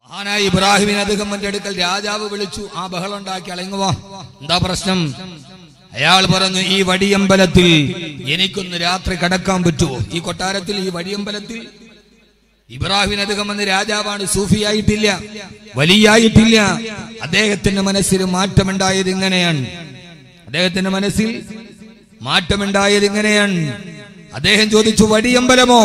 ആനായി ഇബ്രാഹിമിന് അദ്ദേഹത്തിന്റെ അടുക്കൽ രാജാവ് വിളിച്ചു ആ ബഹളം ഉണ്ടാക്കി അളങ്ങുവാ എന്താ പ്രശ്നം അയാൾ പറഞ്ഞു ഈ വടിയമ്പലത്തിൽ എനിക്കൊന്ന് രാത്രി കടക്കാൻ പറ്റുമോ ഈ കൊട്ടാരത്തിൽ ഈ വടിയമ്പലത്തിൽ ഇബ്രാഹിം അദ്ദേഹം എന്ന രാജാവാണ് സൂഫിയായിട്ടില്ല വലിയായിട്ടില്ല അദ്ദേഹത്തിന്റെ മനസ്സിൽ മാറ്റമുണ്ടായത് ഇങ്ങനെയാണ് അദ്ദേഹത്തിന്റെ മനസ്സിൽ മാറ്റമുണ്ടായത് ഇങ്ങനെയാണ് അദ്ദേഹം ചോദിച്ചു വടിയമ്പലമോ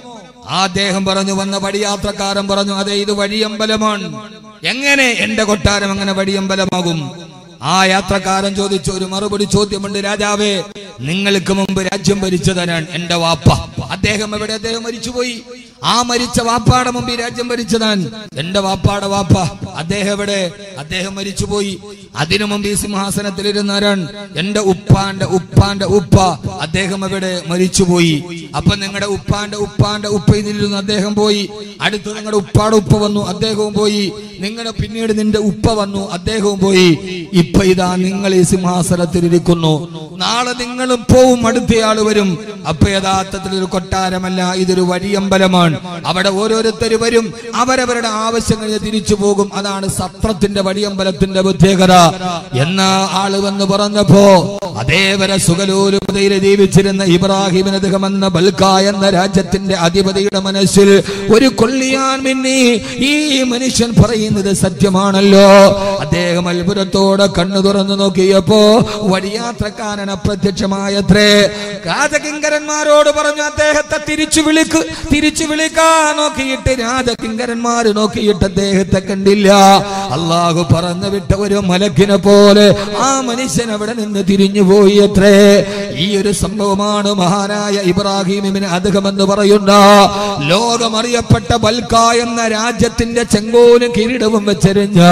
ആ അദ്ദേഹം പറഞ്ഞു വന്ന വടിയാത്രക്കാരൻ പറഞ്ഞു അതെ ഇത് വഴിയമ്പലമാണ് എങ്ങനെ എന്റെ കൊട്ടാരം അങ്ങനെ വടിയമ്പലമാകും ആ യാത്രക്കാരൻ ചോദിച്ച ഒരു മറുപടി ചോദ്യമുണ്ട് രാജാവേ നിങ്ങൾക്ക് മുമ്പ് രാജ്യം ഭരിച്ചതനാണ് എന്റെ വാപ്പ അദ്ദേഹം എവിടെ അദ്ദേഹം മരിച്ചുപോയി ആ മരിച്ച വാപ്പാടെ മുമ്പ് ഈ രാജ്യം ഭരിച്ചതാൻ എന്റെ വാപ്പാടെ വാപ്പ അദ്ദേഹം എവിടെ അദ്ദേഹം മരിച്ചുപോയി അതിനു മുമ്പ് ഈ സിംഹാസനത്തിലിരുന്നാരാണ് എന്റെ ഉപ്പാന്റെ ഉപ്പാന്റെ ഉപ്പ അദ്ദേഹം എവിടെ മരിച്ചുപോയി അപ്പൊ നിങ്ങളുടെ ഉപ്പാന്റെ ഉപ്പാന്റെ ഉപ്പ ഇതിലിരുന്ന് അദ്ദേഹം പോയി അടുത്ത് നിങ്ങളുടെ ഉപ്പാടെ ഉപ്പ വന്നു അദ്ദേഹവും പോയി നിങ്ങളുടെ പിന്നീട് നിന്റെ ഉപ്പ വന്നു അദ്ദേഹവും പോയി ഇപ്പൊ ഇതാ നിങ്ങൾ ഈ സിംഹാസനത്തിലിരിക്കുന്നു നാളെ നിങ്ങളും പോവും അടുത്തയാള് വരും അപ്പൊ യഥാർത്ഥത്തിൽ ഒരു കൊട്ടാരമല്ല ഇതൊരു വഴിയമ്പലമാണ് അവിടെ ഓരോരുത്തർ വരും അവരവരുടെ ആവശ്യങ്ങൾ തിരിച്ചു പോകും അതാണ് സത്രത്തിന്റെ വഴിയമ്പലത്തിന്റെ പ്രത്യേകത എന്ന ആള് വന്ന് പറഞ്ഞപ്പോ അതേവരെ സുഖലോലുപതയിൽ ജീവിച്ചിരുന്ന ഇബ്രാഹിമിന് അദ്ദേഹം എന്ന ബൽക്ക എന്ന രാജ്യത്തിന്റെ അധിപതിയുടെ മനസ്സിൽ ഒരു കൊള്ളിയാൻ മിന്നി ഈ മനുഷ്യൻ പറയുന്നത് സത്യമാണല്ലോ അദ്ദേഹം അത്ഭുതത്തോടെ കണ്ണു തുറന്നു നോക്കിയപ്പോ വഴിയാത്രക്കാരൻ അപ്രത്യക്ഷമായത്രേ രാജകിങ്കരന്മാരോട് പറഞ്ഞു അദ്ദേഹത്തെ തിരിച്ചു വിളിക്ക് തിരിച്ചു വിളിക്കാൻ നോക്കിയിട്ട് രാജകിങ്കരന്മാര് നോക്കിയിട്ട് അദ്ദേഹത്തെ കണ്ടില്ല അള്ളാഹു പറഞ്ഞു വിട്ട ഒരു മലക്കിനെ പോലെ ആ മനുഷ്യൻ അവിടെ നിന്ന് തിരിഞ്ഞു പോയി അത്രേ ഈ ഒരു സംഭവമാണ് മഹാനായ ഇബ്രാഹിമിന് അദ്ദേഹം എന്ന് പറയുന്ന ലോകമറിയപ്പെട്ട ബൽക്ക എന്ന രാജ്യത്തിന്റെ ചെങ്കോലും കിരീടവും വെച്ചെറിഞ്ഞ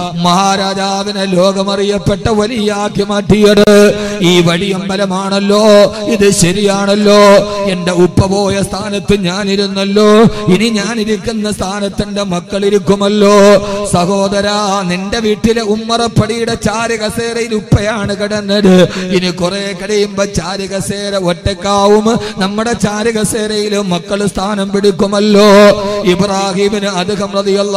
മഹാരാജാവിനെ ലോകമറിയപ്പെട്ട വലിയാക്കി മാറ്റിയത് ഈ വഴിയമ്പലമാണല്ലോ ഇത് ശരിയാണല്ലോ എന്റെ ഉപ്പ പോയ സ്ഥാനത്ത് ഞാനിരുന്നല്ലോ ഇനി ഞാൻ ഇരിക്കുന്ന സ്ഥാനത്ത് എന്റെ മക്കൾ ഇരിക്കുമല്ലോ സഹോദരാ നിന്റെ വീട്ടിലെ ഉമ്മറപ്പടിയുടെ ചാര് കസേരയിൽ ഉപ്പയാണ് കിടന്നത് ഇനി കുറെ കഴിയുമ്പോ ചാര് കസേര ഒറ്റക്കാവും നമ്മുടെ ചാര് കസേരയിലും മക്കൾ സ്ഥാനം പിടിക്കുമല്ലോ ഇബ്രാഹിമിന് അധികം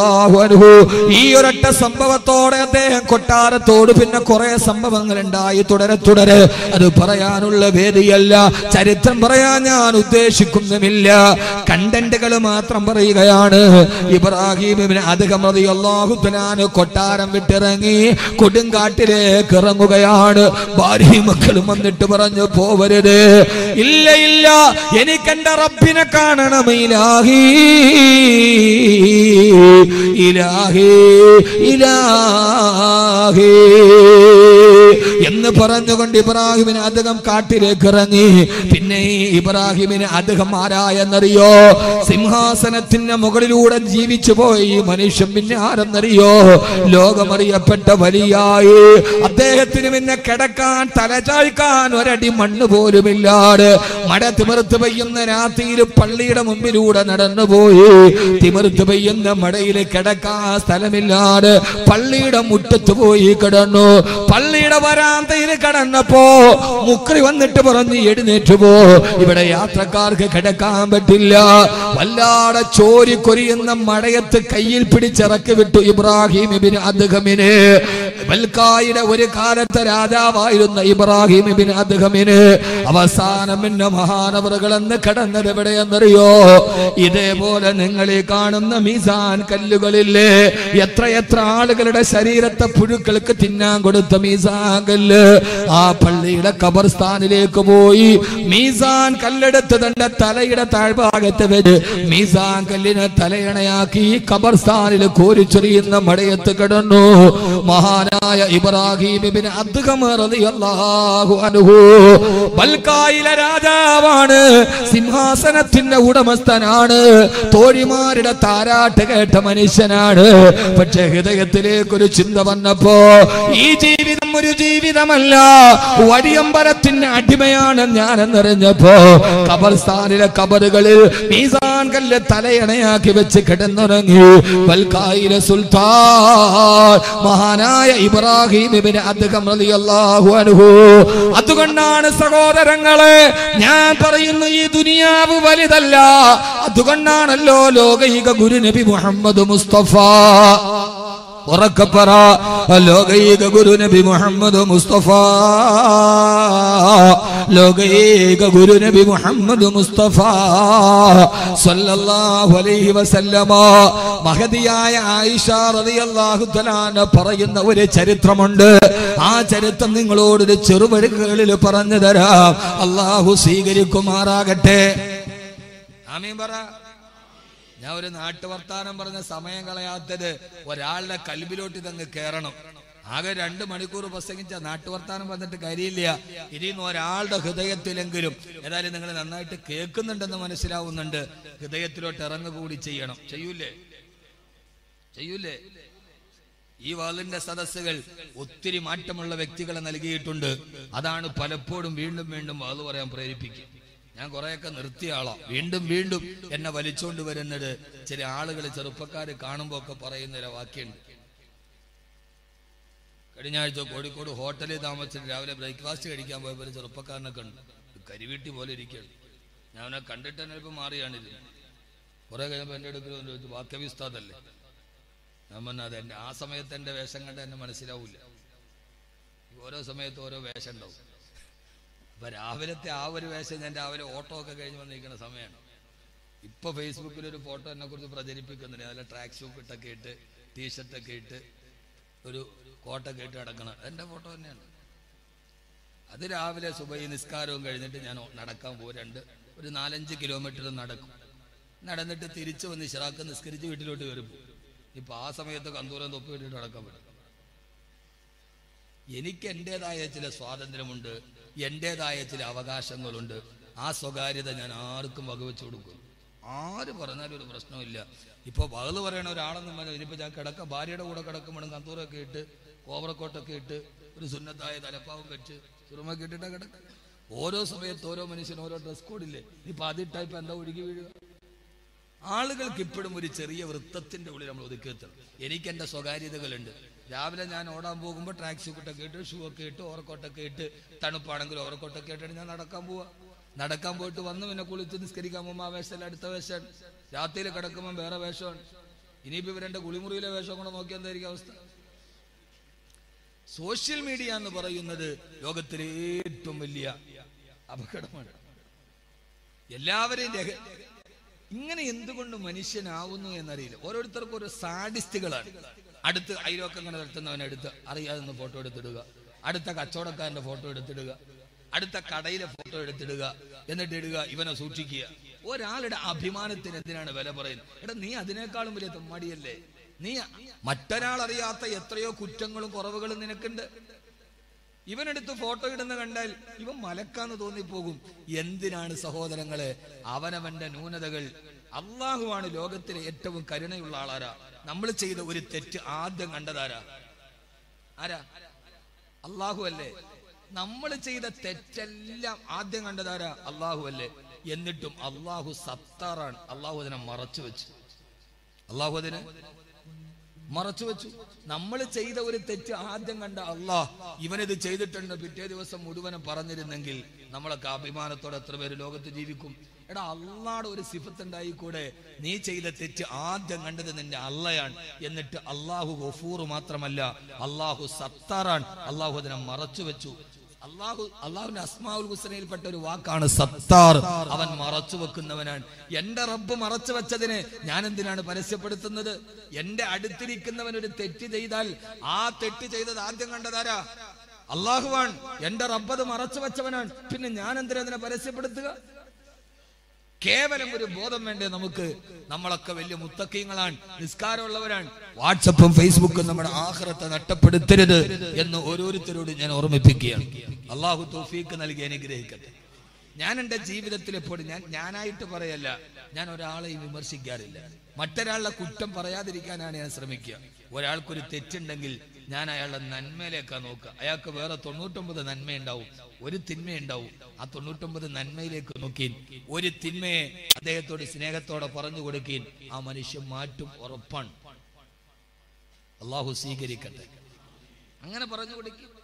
അൻഹു ഈ ഒരൊറ്റ സംഭവത്തോടെ അദ്ദേഹം കൊട്ടാരത്തോട് പിന്നെ കുറെ സംഭവങ്ങൾ ഉണ്ടായി തുടരെ തുടരെ അത് പറയാനുള്ള വേദിയല്ല ചരിത്രം പറയാൻ ഞാൻ ഉദ്ദേശിക്കുന്നുമില്ല കണ്ടന്റുകൾ മാത്രം പറയുകയാണ് ഇബ്രാഹിമിന് അധികം അള്ളാഹുത്തനാന് കൊട്ടാരം വിട്ടിറങ്ങി കൊടുങ്കാട്ടിലേക്ക് ഇറങ്ങുകയാണ് ഭാര്യയും മക്കളും വന്നിട്ട് പറഞ്ഞു പോവരുത് ഇല്ല ഇല്ല എനിക്ക് എന്റെ റബ്ബിനെ കാണണം ഇലാഹി ഇലാഹി ഇലാഹി എന്ന് പറഞ്ഞുകൊണ്ട് ഇബ്രാഹിമിന് അദ്ദേഹം കാട്ടിലേക്ക് ഇറങ്ങി പിന്നെ ഈ ഇബ്രാഹിമിന് അദ്ദേഹം ആരായെന്നറിയോ സിംഹാസനത്തിന്റെ മുകളിലൂടെ ജീവിച്ചു പോയി ഈ മനുഷ്യൻ പിന്നെ ആരെന്നറിയോ ലോകമറിയപ്പെട്ട വലിയായി അദ്ദേഹത്തിന് പിന്നെ കിടക്കാൻ തലചായ്ക്കാൻ ഒരടി മണ്ണ് പോലുമില്ലാതെ മഴ തിമിർത്ത് പെയ്യുന്ന രാത്രിയിൽ പള്ളിയുടെ മുമ്പിലൂടെ നടന്നുപോയി തിമിർത്ത് പെയ്യുന്ന മഴയിൽ കിടക്കാൻ സ്ഥലമില്ലാതെ പള്ളിയുടെ മുറ്റത്ത് പോയി കിടന്നു പള്ളിയുടെ വരാന്തയിൽ കിടന്നപ്പോ മുക്രി വന്നിട്ട് പറഞ്ഞു എഴുന്നേറ്റ് പോ ഇവിടെ യാത്രക്കാർക്ക് കിടക്കാൻ പറ്റില്ല വല്ലാതെ ചോരി കൊരിയുന്ന മഴയത്ത് കയ്യിൽ പിടിച്ചിറക്കി വിട്ടു ഇബ്രാഹിം ഇബിന് അദ്ദേഹമിന് ബൽക്കായുടെ ഒരു കാലത്തെ രാജാവായിരുന്ന ഇബ്രാഹിം ഇബിന് അദ്ദേഹമിന് അവസാനം എന്നെ മഹാനവറുകളെന്ന് കടന്നത് എവിടെയെന്നറിയോ ഇതേപോലെ നിങ്ങൾ ഈ കാണുന്ന മീസാൻ കല്ലുകളില്ലേ എത്ര എത്ര ആളുകളുടെ ശരീരത്തെ പുഴുക്കൾക്ക് തിന്നാൻ കൊടുത്ത മീസാൻ കല്ല് ആ പള്ളിയുടെ ഖബർസ്ഥാനിലേക്ക് പോയി മീസാൻ കല്ലെടുത്ത് തന്റെ തലയുടെ താഴ്ഭാഗത്ത് വെച്ച് മീസാൻ കല്ലിനെ തലയണയാക്കി ഖബർസ്ഥാനിൽ കോരിച്ചൊറിയുന്ന മടയത്ത് കിടന്നു മഹാനായ ഇബ്രാഹിം ഇബ്നു അദ്ഖം റളിയല്ലാഹു അൻഹു ബൽക്കായിലെ രാജാവാണ് സിംഹാസനത്തിന്റെ ഉടമസ്ഥനാണ് തോഴിമാരുടെ താരാട്ട് കേട്ട മനുഷ്യനാണ് പക്ഷെ ഹൃദയത്തിലേക്ക് ഒരു ചിന്ത വന്നപ്പോ ഈ ജീവിതം ഒരു ജീവിതമല്ല വടിയമ്പലത്തിന്റെ അടിമയാണ് ഞാനെന്നറിഞ്ഞപ്പോ ഖബർസ്ഥാനിലെ കബറുകളിൽ മീസാൻ കല്ല് തലയണയാക്കി വെച്ച് കിടന്നുറങ്ങി ബൽക്കായിലെ സുൽത്താൻ മഹാനായ ഇബ്രാഹിം ഇബ്നു അദ്ഖം റളിയല്ലാഹു അൻഹു അതുകൊണ്ടാണ് സഹോദരങ്ങളെ ഞാൻ പറയുന്നു ഈ ദുനിയാവ് വലുതല്ല അതുകൊണ്ടാണല്ലോ ലോകൈക ഗുരു നബി മുഹമ്മദ് മുസ്തഫ ഉറക്കപ്പറ ലോകൈക ഗുരു നബി മുഹമ്മദ് മുസ്തഫ ലോകൈക ഗുരു നബി മുഹമ്മദ് മുസ്തഫ സല്ലല്ലാഹു അലൈഹി വസല്ലമ മഹതിയായ ആയിഷ റളിയല്ലാഹു തആല പറയുന്ന ഒരു ചരിത്രമുണ്ട് ആ ചരിത്രം നിങ്ങളോടൊരു ചെറുവഴുക്കുകളിൽ പറഞ്ഞു തരാം അള്ളാഹു സ്വീകരിക്കുമാറാകട്ടെ ആമീൻ പറ ഞാൻ ഒരു നാട്ടുവർത്താനം പറഞ്ഞ സമയം കളയാത്തത് ഒരാളുടെ കൽബിലോട്ട് ഇതങ്ങ് കയറണം ആകെ രണ്ട് മണിക്കൂർ പ്രസംഗിച്ച നാട്ടുവർത്താനം വന്നിട്ട് കാര്യമില്ല ഇതിന്ന് ഒരാളുടെ ഹൃദയത്തിലെങ്കിലും ഏതായാലും നിങ്ങൾ നന്നായിട്ട് കേൾക്കുന്നുണ്ടെന്ന് മനസ്സിലാവുന്നുണ്ട് ഹൃദയത്തിലോട്ട് ഇറങ്ങുകൂടി ചെയ്യണം ചെയ്യൂലേ ചെയ്യൂലേ ഈ വാളിന്റെ സദസ്സുകൾ ഒത്തിരി മാറ്റമുള്ള വ്യക്തികളെ നൽകിയിട്ടുണ്ട് അതാണ് പലപ്പോഴും വീണ്ടും വീണ്ടും വാള് പറയാൻ പ്രേരിപ്പിക്കും ഞാൻ കുറെയൊക്കെ നിർത്തിയ ആളാ വീണ്ടും വീണ്ടും എന്നെ വലിച്ചോണ്ട് വരുന്നത് ചില ആളുകൾ ചെറുപ്പക്കാർ കാണുമ്പോ ഒക്കെ പറയുന്ന ഒരു വാക്യമുണ്ട് കഴിഞ്ഞ ആഴ്ച കോഴിക്കോട് ഹോട്ടലിൽ താമസിച്ചിട്ട് രാവിലെ ബ്രേക്ക്ഫാസ്റ്റ് കഴിക്കാൻ പോയപ്പോൾ ഒരു ചെറുപ്പക്കാരനെ കണ്ടു ഒരു കരിവീട്ടി പോലെ ഇരിക്കുകയാണ് ഞാൻ അവനെ കണ്ടിട്ട് തന്നെ ഇപ്പൊ മാറിയാണിത് കുറെ കഴിയുമ്പോൾ എൻ്റെ അടുക്കൽ വന്ന് ചോദിച്ചു വാക്യവി ഉസ്താദല്ലേ ഞാൻ പറഞ്ഞു അത് എൻ്റെ ആ സമയത്ത് എൻ്റെ വേഷം കണ്ട എന്നെ മനസ്സിലാവൂല ഓരോ സമയത്ത് ഓരോ വേഷം ഉണ്ടാവും അപ്പൊ രാവിലത്തെ ആ ഒരു വേഷം ഞാൻ രാവിലെ ഓട്ടോ ഒക്കെ കഴിഞ്ഞ് വന്നിരിക്കുന്ന സമയമാണ് ഇപ്പൊ ഫേസ്ബുക്കിൽ ഒരു ഫോട്ടോ എന്നെ കുറിച്ച് പ്രചരിപ്പിക്കുന്നുണ്ട് അതിലെ ട്രാക്ക് ഷൂട്ട് ഇട്ടൊക്കെ ഇട്ട് ടീഷർട്ടൊക്കെ ഇട്ട് ഒരു കോട്ടൊക്കെ ഇട്ട് കിടക്കണം എന്റെ ഫോട്ടോ തന്നെയാണ് അത് രാവിലെ സുബൈ നിസ്കാരവും കഴിഞ്ഞിട്ട് ഞാൻ നടക്കാൻ പോകും രണ്ട് ഒരു നാലഞ്ച് കിലോമീറ്റർ നടക്കും നടന്നിട്ട് തിരിച്ചു വന്ന് ഇഷറാക്ക് നിസ്കരിച്ച് വീട്ടിലോട്ട് കയറും ഇപ്പൊ ആ സമയത്ത് കന്തൂരം തൊപ്പി ഇട്ടിട്ട് നടക്കാൻ പറ്റും എനിക്ക് എൻ്റെതായ ചില സ്വാതന്ത്ര്യമുണ്ട് എൻ്റെതായ ചില അവകാശങ്ങളുണ്ട് ആ സ്വകാര്യത ഞാൻ ആർക്കും വകവെച്ചു കൊടുക്കും ആര് പറഞ്ഞാലും ഒരു പ്രശ്നമില്ല ഇപ്പൊ വകല് പറയണ ഒരാളെന്നും പറഞ്ഞു ഇനിയിപ്പോ ഞാൻ കിടക്ക ഭാര്യയുടെ കൂടെ കിടക്കുമ്പോഴും കന്തൂരൊക്കെ ഇട്ട് കോവറക്കോട്ടൊക്കെ ഇട്ട് ഒരു സുന്നത്തായ തലപ്പാവും വെച്ച് സുറുമൊക്കെ ഇട്ടിട്ടാ കിടക്ക ഓരോ സമയത്ത് ഓരോ മനുഷ്യനും ഓരോ ഡ്രസ് കോഡില്ലേ ഇപ്പൊ അതിട്ടാ ഇപ്പൊ എന്താ ഒഴുകി വീഴുക ആളുകൾക്ക് ഇപ്പോഴും ഒരു ചെറിയ വൃത്തത്തിന്റെ ഉള്ളിൽ നമ്മൾ ഒതുക്കി എത്തണം എനിക്ക് എന്റെ സ്വകാര്യതകളുണ്ട് രാവിലെ ഞാൻ ഓടാൻ പോകുമ്പോൾ ട്രാക്ക് ഷൂട്ടൊക്കെ ഇട്ട് ഷൂ ഒക്കെ ഇട്ട് ഓവർക്കോട്ടൊക്കെ ഇട്ട് തണുപ്പാണെങ്കിൽ ഓവർക്കോട്ടൊക്കെ ഇട്ടിട്ട് ഞാൻ നടക്കാൻ പോവാ നടക്കാൻ പോയിട്ട് വന്ന് പിന്നെ കുളിച്ച് നിസ്കരിക്കാൻ പോകുമ്പോൾ ആ വേഷമല്ല അടുത്ത വേഷം രാത്രിയിൽ കിടക്കുമ്പോൾ വേറെ വേഷമാണ് ഇനിയിപ്പോ ഇവരെന്റെ കുളിമുറിയിലെ വേഷം കൂടെ നോക്കിയാൽ എന്തായിരിക്കും അവസ്ഥ സോഷ്യൽ മീഡിയ എന്ന് പറയുന്നത് ലോകത്തിലെ ഏറ്റവും വലിയ അപകടമാണ് എല്ലാവരെയും രഹ- ഇങ്ങനെ എന്തുകൊണ്ട് മനുഷ്യനാവുന്നു എന്നറിയില്ല ഓരോരുത്തർക്കും ഓരോ സാഡിസ്റ്റുകളാണ് അടുത്ത് അയലോക്കം ഇങ്ങനെ നിർത്തുന്നവനെ എടുത്ത് അറിയാതെ ഫോട്ടോ എടുത്തിടുക അടുത്ത കച്ചവടക്കാരന്റെ ഫോട്ടോ എടുത്തിടുക അടുത്ത കടയിലെ ഫോട്ടോ എടുത്തിടുക എന്നിട്ട് ഇടുക ഇവനെ സൂക്ഷിക്കുക ഒരാളുടെ അഭിമാനത്തിന് എന്തിനാണ് വില പറയുന്നത് എടാ നീ അതിനേക്കാളും വലിയ തെമ്മാടിയല്ലേ നീ മറ്റൊരാൾ അറിയാത്ത എത്രയോ കുറ്റങ്ങളും കുറവുകളും നിനക്കുണ്ട് ഇവനെടുത്ത് ഫോട്ടോ ഇടുന്ന കണ്ടാൽ ഇവൻ മലക്കാന്ന് തോന്നിപ്പോകും എന്തിനാണ് സഹോദരങ്ങളെ അവനവന്റെ ന്യൂനതകൾ അള്ളാഹുവാണ് ലോകത്തിലെ ഏറ്റവും കരുണയുള്ള ആളാരാ നമ്മൾ ചെയ്ത ഒരു തെറ്റ് ആദ്യം കണ്ടതാരാ ആരാ അള്ളാഹു അല്ലേ നമ്മൾ ചെയ്ത തെറ്റെല്ലാം ആദ്യം കണ്ടതാരാ അള്ളാഹു അല്ലേ എന്നിട്ടും അള്ളാഹു സത്താറാണ് അള്ളാഹു അതിനെ മറച്ചു വെച്ചു അള്ളാഹു അതിനെ മറച്ചു വെച്ചു നമ്മൾ ചെയ്ത ഒരു തെറ്റ് ആദ്യം കണ്ട അള്ളാ ഇവനിത് ചെയ്തിട്ടുണ്ട് പിറ്റേ ദിവസം മുഴുവനും പറഞ്ഞിരുന്നെങ്കിൽ നമ്മളൊക്കെ അഭിമാനത്തോടെ എത്ര പേര് ലോകത്ത് ജീവിക്കും എടാ അള്ളാടെ ഒരു സിഫത്ത് കൂടെ നീ ചെയ്ത തെറ്റ് ആദ്യം കണ്ടത് നിന്റെ അള്ളയാണ് എന്നിട്ട് അള്ളാഹു ഗഫൂർ മാത്രമല്ല അള്ളാഹു സത്താറാണ് അള്ളാഹു അതിനെ മറച്ചു വെച്ചു അള്ളാഹു അള്ളാഹുവിന്റെ അസ്മാവുൽ ഹുസനയിൽപ്പെട്ട ഒരു വാക്കാണ് സത്താർ അവൻ മറച്ചു വെക്കുന്നവനാണ് എന്റെ റബ്ബ് മറച്ചു വെച്ചതിനെ ഞാൻ എന്തിനാണ് പരസ്യപ്പെടുത്തുന്നത് എന്റെ അടുത്തിരിക്കുന്നവൻ ഒരു തെറ്റ് ചെയ്താൽ ആ തെറ്റ് ചെയ്തത് ആദ്യം കണ്ടതാരാ അള്ളാഹുവാൻ എന്റെ റബ്ബ് അത് മറച്ചു വെച്ചവനാണ് പിന്നെ ഞാൻ എന്തിനാ അതിനെ പരസ്യപ്പെടുത്തുക കേവലം ഒരു ബോധം വേണ്ടേ നമുക്ക് നമ്മളൊക്കെ വലിയ മുത്തക്കീങ്ങളാണ് നിസ്കാരമുള്ളവരാണ് വാട്സപ്പും ഫേസ്ബുക്കും നമ്മുടെ ആഹ്റത്തെ നഷ്ടപ്പെടുത്തരുത് എന്ന് ഓരോരുത്തരോട് ഞാൻ ഓർമ്മിപ്പിക്കുകയാണ് അള്ളാഹു തൗഫീക്ക് നൽകി അനുഗ്രഹിക്കട്ടെ ഞാൻ എൻ്റെ ജീവിതത്തിൽ എപ്പോഴും ഞാൻ ഞാനായിട്ട് പറയല്ല ഞാൻ ഒരാളെയും വിമർശിക്കാറില്ല മറ്റൊരാളുടെ കുറ്റം പറയാതിരിക്കാനാണ് ഞാൻ ശ്രമിക്കുക ഒരാൾക്കൊരു തെറ്റുണ്ടെങ്കിൽ ഞാൻ അയാളുടെ നന്മയിലേക്കാ നോക്കുക അയാൾക്ക് വേറെ തൊണ്ണൂറ്റൊമ്പത് നന്മയുണ്ടാവും ഒരു തിന്മയുണ്ടാവും ആ തൊണ്ണൂറ്റൊമ്പത് നന്മയിലേക്ക് നോക്കീൻ ഒരു തിന്മയെ അദ്ദേഹത്തോട് സ്നേഹത്തോടെ പറഞ്ഞു കൊടുക്കീൻ ആ മനുഷ്യൻ മാറ്റും ഉറപ്പാണ് അള്ളാഹു സ്വീകരിക്കട്ടെ അങ്ങനെ പറഞ്ഞു കൊടുക്കും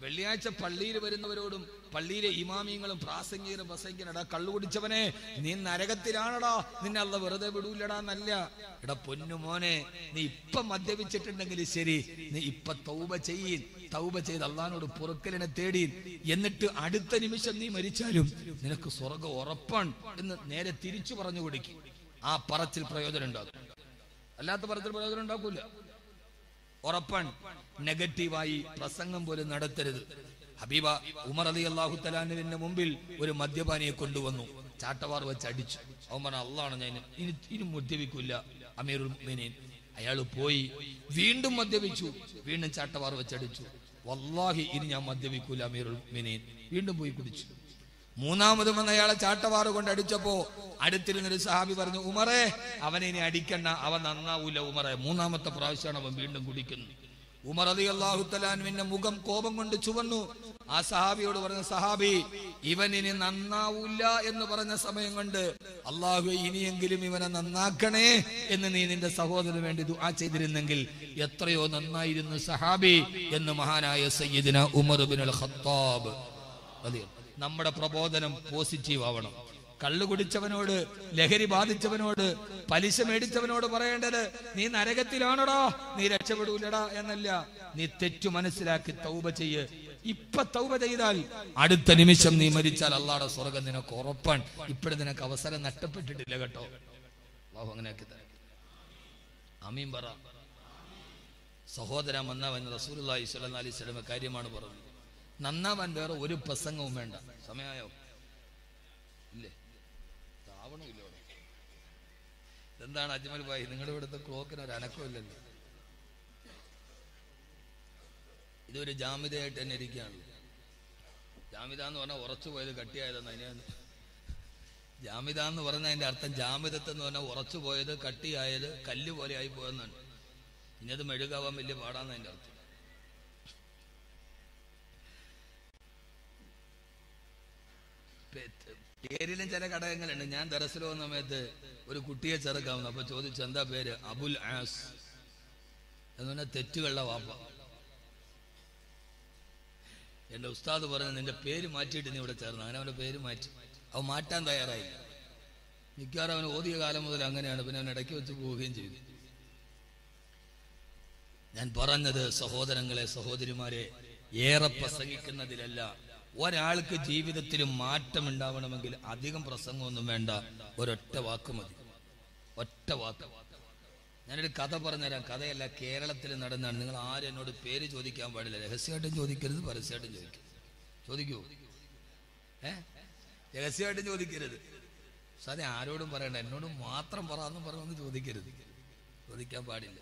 വെള്ളിയാഴ്ച പള്ളിയിൽ വരുന്നവരോടും പള്ളിയിലെ ഇമാമിയങ്ങളും പ്രാസംഗികരും പ്രസംഗിക്കണടാ കള്ളു കുടിച്ചവനെ നീ നരകത്തിലാണടാ നിന്നെ അല്ല വെറുതെ വിടൂലടാ എന്നല്ല എടാ പൊന്നു മോനെ നീ ഇപ്പൊ മദ്യപിച്ചിട്ടുണ്ടെങ്കിൽ ശരി നീ ഇപ്പൊ തൗബ ചെയ്യീൻ തൗബ ചെയ്ത് അള്ളഹാനോട് പൊറുക്കലിനെ തേടി എന്നിട്ട് അടുത്ത നിമിഷം നീ മരിച്ചാലും നിനക്ക് സ്വർഗം ഉറപ്പാണ് എന്ന് നേരെ തിരിച്ചു പറഞ്ഞു കൊടുക്കും ആ പറച്ചിൽ പ്രയോജനം ഉണ്ടാകും അല്ലാത്ത പറച്ചിൽ പ്രയോജനം ഉണ്ടാക്കൂല ഉറപ്പാണ് നെഗറ്റീവായി പ്രസംഗം പോലും നടത്തരുത് ഹബീബ ഉമർ അലി അള്ളാഹു തലാനുവിന്റെ മുമ്പിൽ ഒരു മദ്യപാനിയെ കൊണ്ടുവന്നു ചാട്ടവാർ വെച്ച് അടിച്ചു അവൻ പറഞ്ഞ അള്ളാണ് ഞാൻ ഇനി ഇനി മദ്യപിക്കൂല അമീറുൽ മുഅ്മിനീൻ അയാൾ പോയി വീണ്ടും മദ്യപിച്ചു വീണ്ടും ചാട്ടവാർ വെച്ചടിച്ചു വല്ലാഹി ഇനി ഞാൻ മദ്യപിക്കൂല അമീറുൽ മുഅ്മിനീൻ വീണ്ടും പോയി കുടിച്ചു മൂന്നാമതും വന്ന് അയാളെ ചാട്ടവാറ് കൊണ്ട് അടിച്ചപ്പോ അടുത്തിരുന്നൊരു സഹാബി പറഞ്ഞു ഉമറേ അവനെ ഇനി അടിക്കണ്ട അവൻ നന്നാവൂല ഉമറെ മൂന്നാമത്തെ പ്രാവശ്യമാണ് അവൻ വീണ്ടും കുടിക്കുന്നത് ഉമർ അലി അള്ളാഹുത്തലാനുവിന്റെ മുഖം കോപം കൊണ്ട് ചുവന്നു ആ സഹാബിയോട് പറഞ്ഞ സഹാബി ഇവൻ ഇനി നന്നാവൂല എന്ന് പറഞ്ഞ സമയം കൊണ്ട് അള്ളാഹു ഇനിയെങ്കിലും ഇവനെ നന്നാക്കണേ എന്ന് നീ നിന്റെ സഹോദരന് വേണ്ടി ദുആ ചെയ്തിരുന്നെങ്കിൽ എത്രയോ നന്നായിരുന്നു സഹാബി എന്ന് മഹാനായ സയ്യിദിന ഉമർ ബിൻ അൽ ഖത്താബ് അതെ നമ്മുടെ പ്രബോധനം പോസിറ്റീവ് ആവണം കള്ളു കുടിച്ചവനോട് ലഹരി ബാധിച്ചവനോട് പലിശ മേടിച്ചവനോട് പറയേണ്ടത് നീ നരകത്തിലാണോടാ നീ രക്ഷപ്പെടൂലടാ എന്നല്ല നീ തെറ്റു മനസ്സിലാക്കി തൗബ ചെയ്യ് ഇപ്പൊ തൗബ ചെയ്താൽ അടുത്ത നിമിഷം നീ മരിച്ചാൽ അള്ളാടെ സ്വർഗം നിനക്ക് ഉറപ്പാണ് ഇപ്പോഴും നിനക്ക് അവസരം നഷ്ടപ്പെട്ടിട്ടില്ല കേട്ടോ അള്ളാഹു അങ്ങനെയാക്കി തരാം അമീൻ പറ സഹോദര മന്നാവൻ റസൂലി സ്വലം അലൈഹി സ്വലമ കാര്യമാണ് പറഞ്ഞത് നന്നാവാൻ വേറെ ഒരു പ്രസംഗവും വേണ്ട സമയമായോ ഇല്ലേ താവണമില്ല ഇവിടെ എന്താണ് അജ്മൽ ഭായി നിങ്ങളുടെ ഇവിടുത്തെ ക്ലോക്കിന് ഒരു അനക്കമില്ലല്ലോ ഇതൊരു ജാമിതയായിട്ട് തന്നെ ഇരിക്കുകയാണ് ജാമിത എന്ന് പറഞ്ഞാൽ ഉറച്ചു പോയത് കട്ടിയായതെന്ന് അതിനെ ജാമിത എന്ന് പറഞ്ഞാൽ അതിന്റെ അർത്ഥം ജാമിതത്ത് എന്ന് പറഞ്ഞാൽ ഉറച്ചു പോയത് കട്ടിയായത് കല്ല് പോലെ ആയി പോയെന്നാണ് ഇനി അത് മെഴുകാവാൻ വലിയ പാടാന്ന് അതിന്റെ അർത്ഥം പേരിലും ചില ഘടകങ്ങളുണ്ട് ഞാൻ ദറസിൽ വന്ന സമയത്ത് ഒരു കുട്ടിയെ ചെറുക്കാവുന്നു അപ്പൊ ചോദിച്ചു എന്താ പേര് അബുൽ ആസ് എന്ന് പറഞ്ഞാൽ തെറ്റുകളുടെ വാപ്പ എന്റെ ഉസ്താദ് പറഞ്ഞു നിന്റെ പേര് മാറ്റിയിട്ട് നീ ഇവിടെ ചേർന്നു അങ്ങനെ അവന്റെ പേര് മാറ്റി അവൻ മാറ്റാൻ തയ്യാറായില്ല മിക്കവാറും അവൻ ഓതിയ കാലം മുതൽ അങ്ങനെയാണ് പിന്നെ അവൻ ഇടയ്ക്ക് വെച്ച് പോവുകയും ചെയ്തു ഞാൻ പറഞ്ഞത് സഹോദരങ്ങളെ സഹോദരിമാരെ ഏറെ പ്രസംഗിക്കുന്നതിലല്ല ഒരാൾക്ക് ജീവിതത്തിൽ മാറ്റം ഉണ്ടാവണമെങ്കിൽ അധികം പ്രസംഗമൊന്നും വേണ്ട ഒരൊറ്റ വാക്ക് മതി ഒറ്റ വാക്ക് ഞാനൊരു കഥ പറഞ്ഞുതരാം കഥയല്ല കേരളത്തിൽ നടന്നാണ് നിങ്ങൾ ആരും എന്നോട് പേര് ചോദിക്കാൻ പാടില്ല രഹസ്യമായിട്ടും ചോദിക്കരുത് പരസ്യമായിട്ടും ചോദിക്കും ചോദിക്കൂ ഏ രഹസ്യമായിട്ടും ചോദിക്കരുത് സാറേ ആരോടും പറയണ്ട എന്നോട് മാത്രം പറയാന്ന് പറഞ്ഞൊന്നും ചോദിക്കരുത് ചോദിക്കാൻ പാടില്ല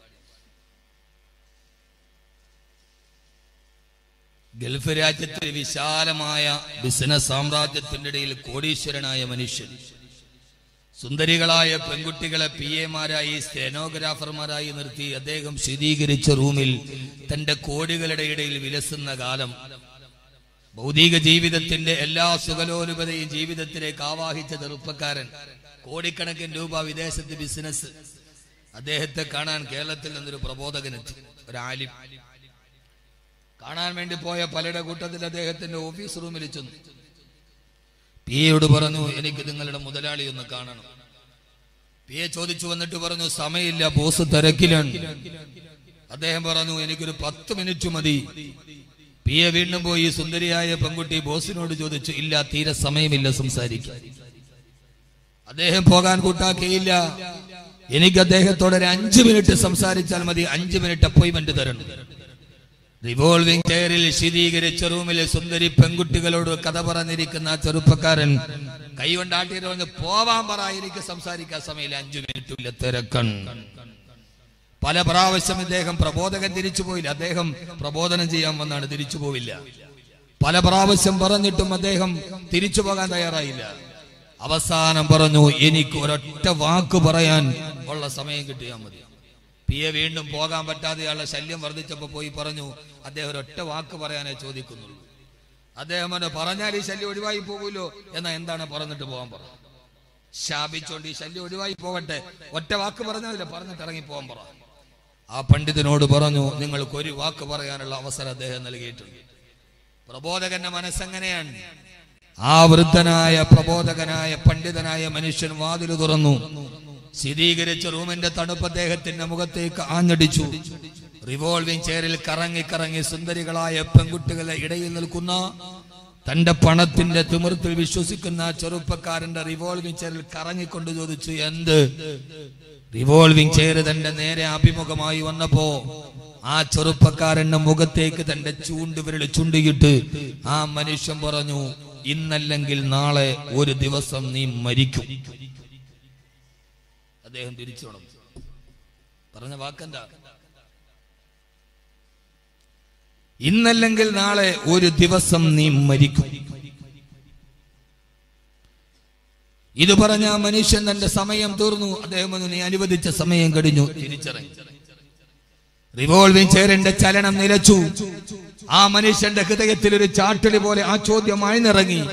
ഗൾഫ് രാജ്യത്തെ വിശാലമായ ബിസിനസ് സാമ്രാജ്യത്തിന്റെ ഇടയിൽ കോടീശ്വരനായ മനുഷ്യൻ സുന്ദരികളായ പെൺകുട്ടികളെ പി എമാരായി സ്റ്റെനോഗ്രാഫർമാരായി നിർത്തി അദ്ദേഹം ശീതീകരിച്ച റൂമിൽ തന്റെ കോടികളുടെ ഇടയിൽ വിലസുന്ന കാലം ഭൗതിക ജീവിതത്തിന്റെ എല്ലാ സുഖലോലുപതയും ജീവിതത്തിലേക്ക് ആവാഹിച്ച ചെറുപ്പക്കാരൻ കോടിക്കണക്കിന് രൂപ വിദേശത്ത് ബിസിനസ് അദ്ദേഹത്തെ കാണാൻ കേരളത്തിൽ നിന്നൊരു പ്രബോധകനെത്തി ഒരു ആലിം കാണാൻ വേണ്ടി പോയ പലരുടെ കൂട്ടത്തിൽ അദ്ദേഹത്തിന്റെ ഓഫീസ് റൂമിൽ ചെന്നു പി എയോട് പറഞ്ഞു എനിക്ക് നിങ്ങളുടെ മുതലാളി ഒന്ന് കാണണം പി എ ചോദിച്ചു വന്നിട്ട് പറഞ്ഞു സമയമില്ല ബോസ് തിരക്കിലാണ് അദ്ദേഹം പറഞ്ഞു എനിക്കൊരു പത്ത് മിനിറ്റ് മതി പി എ വീണ്ടും പോയി സുന്ദരിയായ പെൺകുട്ടി ബോസിനോട് ചോദിച്ചു ഇല്ല തീരെ സമയമില്ല സംസാരിക്കാൻ അദ്ദേഹം പോകാൻ കൂട്ടാക്കിയില്ല എനിക്ക് അദ്ദേഹത്തോട് ഒരു അഞ്ചു മിനിറ്റ് സംസാരിച്ചാൽ മതി അഞ്ചു മിനിറ്റ് അപ്പോയിന്റ്മെന്റ് തരണം റിവോൾവിംഗ് ചെയറിൽ ശീതീകരിച്ച റൂമിൽ സുന്ദരി പെൺകുട്ടികളോട് കഥ പറഞ്ഞിരിക്കുന്ന ആ ചെറുപ്പക്കാരൻ കൈകൊണ്ടാട്ടിയിട്ട് പറഞ്ഞ് പോവാൻ പറ എനിക്ക് സംസാരിക്കാൻ സമയമില്ല അഞ്ചു മിനിറ്റ് ഇല്ല തിരക്കൺ പല പ്രാവശ്യം ഇദ്ദേഹം പ്രബോധകൻ തിരിച്ചു പോയില്ല അദ്ദേഹം പ്രബോധനം ചെയ്യാൻ വന്നാണ് തിരിച്ചു പോവില്ല പല പ്രാവശ്യം പറഞ്ഞിട്ടും അദ്ദേഹം തിരിച്ചു പോകാൻ തയ്യാറായില്ല അവസാനം പറഞ്ഞു എനിക്ക് ഒരൊറ്റ വാക്ക് പറയാൻ ഉള്ള സമയം കിട്ടിയാൽ മതി പി എ വീണ്ടും പോകാൻ പറ്റാതെ അയാളുടെ ശല്യം വർദ്ധിച്ചപ്പോ പോയി പറഞ്ഞു അദ്ദേഹം ഒരൊറ്റ വാക്ക് പറയാനേ ചോദിക്കുന്നുള്ളൂ അദ്ദേഹം പറഞ്ഞു പറഞ്ഞാൽ ഈ ശല്യം ഒഴിവായി പോകുമല്ലോ എന്നാ എന്താണ് പറഞ്ഞിട്ട് പോകാൻ പറ ശാപിച്ചോണ്ട് ഈ ശല്യം ഒഴിവായി പോകട്ടെ ഒറ്റ വാക്ക് പറഞ്ഞാലില്ല പറഞ്ഞിട്ട് ഇറങ്ങി പോകാൻ പറ ആ പണ്ഡിതനോട് പറഞ്ഞു നിങ്ങൾക്ക് ഒരു വാക്ക് പറയാനുള്ള അവസരം അദ്ദേഹം നൽകിയിട്ടുണ്ട് പ്രബോധകന്റെ മനസ്സെങ്ങനെയാണ് ആ വൃദ്ധനായ പ്രബോധകനായ പണ്ഡിതനായ മനുഷ്യൻ വാതിൽ തുറന്നു സ്ഥിരീകരിച്ച റൂമിന്റെ തണുപ്പ് അദ്ദേഹത്തിന്റെ മുഖത്തേക്ക് ആഞ്ഞടിച്ചു റിവോൾവിംഗ് ചെയറിൽ കറങ്ങി കറങ്ങി സുന്ദരികളായ പെൺകുട്ടികളെ ഇടയിൽ നിൽക്കുന്ന തന്റെ പണത്തിന്റെ തിമിർത്തിൽ വിശ്വസിക്കുന്ന ആ ചെറുപ്പക്കാരന്റെ റിവോൾവിംഗ് ചെയറിൽ കറങ്ങിക്കൊണ്ട് ചോദിച്ചു എന്ത് റിവോൾവിംഗ് ചെയർ തന്റെ നേരെ അഭിമുഖമായി വന്നപ്പോ ആ ചെറുപ്പക്കാരന്റെ മുഖത്തേക്ക് തന്റെ ചൂണ്ടുവിരൽ ചുണ്ടിയിട്ട് ആ മനുഷ്യൻ പറഞ്ഞു ഇന്നല്ലെങ്കിൽ നാളെ ഒരു ദിവസം നീ മരിക്കും അദ്ദേഹം തിരിച്ചു വേണം പറഞ്ഞ വാക്കെന്താ ഇന്നല്ലെങ്കിൽ നാളെ ഒരു ദിവസം നീ മരിക്കും ഇത് പറഞ്ഞ ആ മനുഷ്യൻ തന്റെ സമയം തീർന്നു അദ്ദേഹം പറഞ്ഞു, നീ അനുവദിച്ച സമയം കഴിഞ്ഞു തിരിച്ചിറങ്ങി റിവോൾവിംഗ് ചെയറിന്റെ ചലനം നിലച്ചു ആ മനുഷ്യന്റെ ഹൃദയത്തിൽ ഒരു ചാട്ടലി പോലെ ആ ചോദ്യം ആഴ്ന്നിറങ്ങി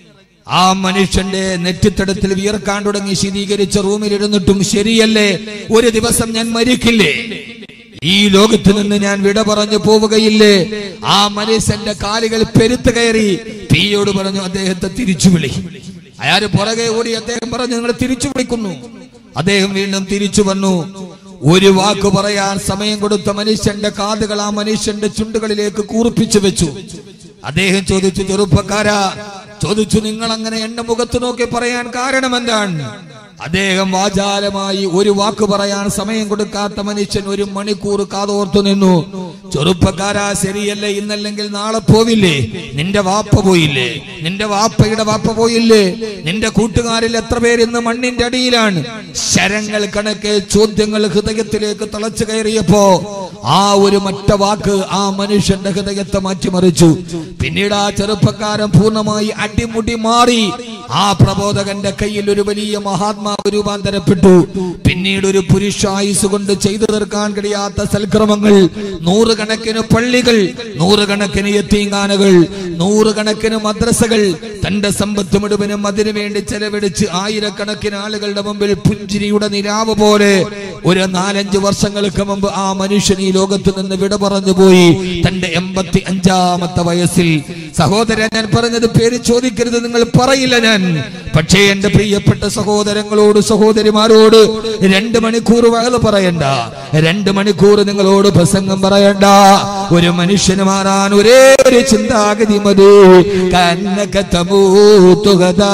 ആ മനുഷ്യന്റെ നെറ്റിത്തടത്തിൽ വിയർക്കാൻ തുടങ്ങി ശീതീകരിച്ച റൂമിൽ ഇരുന്നിട്ടും ശരിയല്ലേ ഒരു ദിവസം ഞാൻ മരിക്കില്ലേ ഈ ലോകത്ത് നിന്ന് ഞാൻ വിട പറഞ്ഞു പോവുകയില്ലേ ആ മനുഷ്യന്റെ കാലുകൾ പെരുത്ത് കയറി തീയോട് പറഞ്ഞു അദ്ദേഹത്തെ തിരിച്ചു വിളി അയാൾ പുറകെ ഓടി അദ്ദേഹം പറഞ്ഞു നിങ്ങൾ തിരിച്ചു വിളിക്കുന്നു അദ്ദേഹം വീണ്ടും തിരിച്ചു വന്നു ഒരു വാക്ക് പറയാൻ സമയം കൊടുത്ത മനുഷ്യന്റെ കാതുകൾ ആ മനുഷ്യന്റെ ചുണ്ടുകളിലേക്ക് കൂർപ്പിച്ചു വെച്ചു അദ്ദേഹം ചോദിച്ചു ചെറുപ്പക്കാരാ ചോദിച്ചു നിങ്ങൾ അങ്ങനെ എന്റെ മുഖത്ത് നോക്കി പറയാൻ കാരണം എന്താണ് അദ്ദേഹം വാചാലമായി ഒരു വാക്ക് പറയാൻ സമയം കൊടുക്കാത്ത മനുഷ്യൻ ഒരു മണിക്കൂർ കാതോർത്തു നിന്നു ചെറുപ്പക്കാരാ ശരിയല്ലേ ഇന്നല്ലെങ്കിൽ നാളെ പോവില്ലേ നിന്റെ വാപ്പ പോയില്ലേ നിന്റെ വാപ്പയുടെ വാപ്പ പോയില്ലേ നിന്റെ കൂട്ടുകാരിൽ എത്ര പേര് ഇന്ന് മണ്ണിന്റെ അടിയിലാണ് ശരങ്ങൾ കണക്കെ ചോദ്യങ്ങൾ ഹൃദയത്തിലേക്ക് തളച്ചു കയറിയപ്പോ ആ ഒരു മറ്റ വാക്ക് ആ മനുഷ്യന്റെ ഹൃദയത്തെ മാറ്റിമറിച്ചു പിന്നീട് ആ ചെറുപ്പക്കാരൻ പൂർണ്ണമായി അടിമുടി മാറി ആ പ്രബോധകന്റെ കയ്യിൽ ഒരു വലിയ മഹാത്മാവ് രൂപാന്തരപ്പെട്ടു പിന്നീട് ഒരു പുരുഷായുസ് കൊണ്ട് ചെയ്തു തീർക്കാൻ കഴിയാത്ത സൽക്രമങ്ങൾ നൂറുകണക്കിന് പള്ളികൾ നൂറുകണക്കിന് യത്തീങ്കാനകൾ നൂറുകണക്കിന് മദ്രസകൾ തന്റെ സമ്പത്ത് മുഴുവനും അതിനുവേണ്ടി ചെലവഴിച്ച് ആയിരക്കണക്കിന് ആളുകളുടെ മുമ്പിൽ പുഞ്ചിരിയുടെ നിലാവ് പോലെ ഒരു നാലഞ്ച് വർഷങ്ങൾക്ക് മുമ്പ് ആ മനുഷ്യൻ ഈ ലോകത്ത് നിന്ന് വിട പറഞ്ഞു പോയി തന്റെ എൺപത്തി അഞ്ചാമത്തെ വയസ്സിൽ സഹോദരൻ ഞാൻ പറഞ്ഞത് പേര് ചോദിക്കരുത് നിങ്ങൾ പറയില്ല ഞാൻ പക്ഷേ എന്റെ പ്രിയപ്പെട്ട സഹോദരങ്ങളോട് സഹോദരിമാരോട് രണ്ട് മണിക്കൂർ വയൽ പറയണ്ട രണ്ട് മണിക്കൂർ നിങ്ങളോട് പ്രസംഗം പറയണ്ട ഒരു മനുഷ്യന് മാറാൻ ഒരേ ഒരു ചിന്താഗതി മതി കന്നക തമൂത്തുകതാ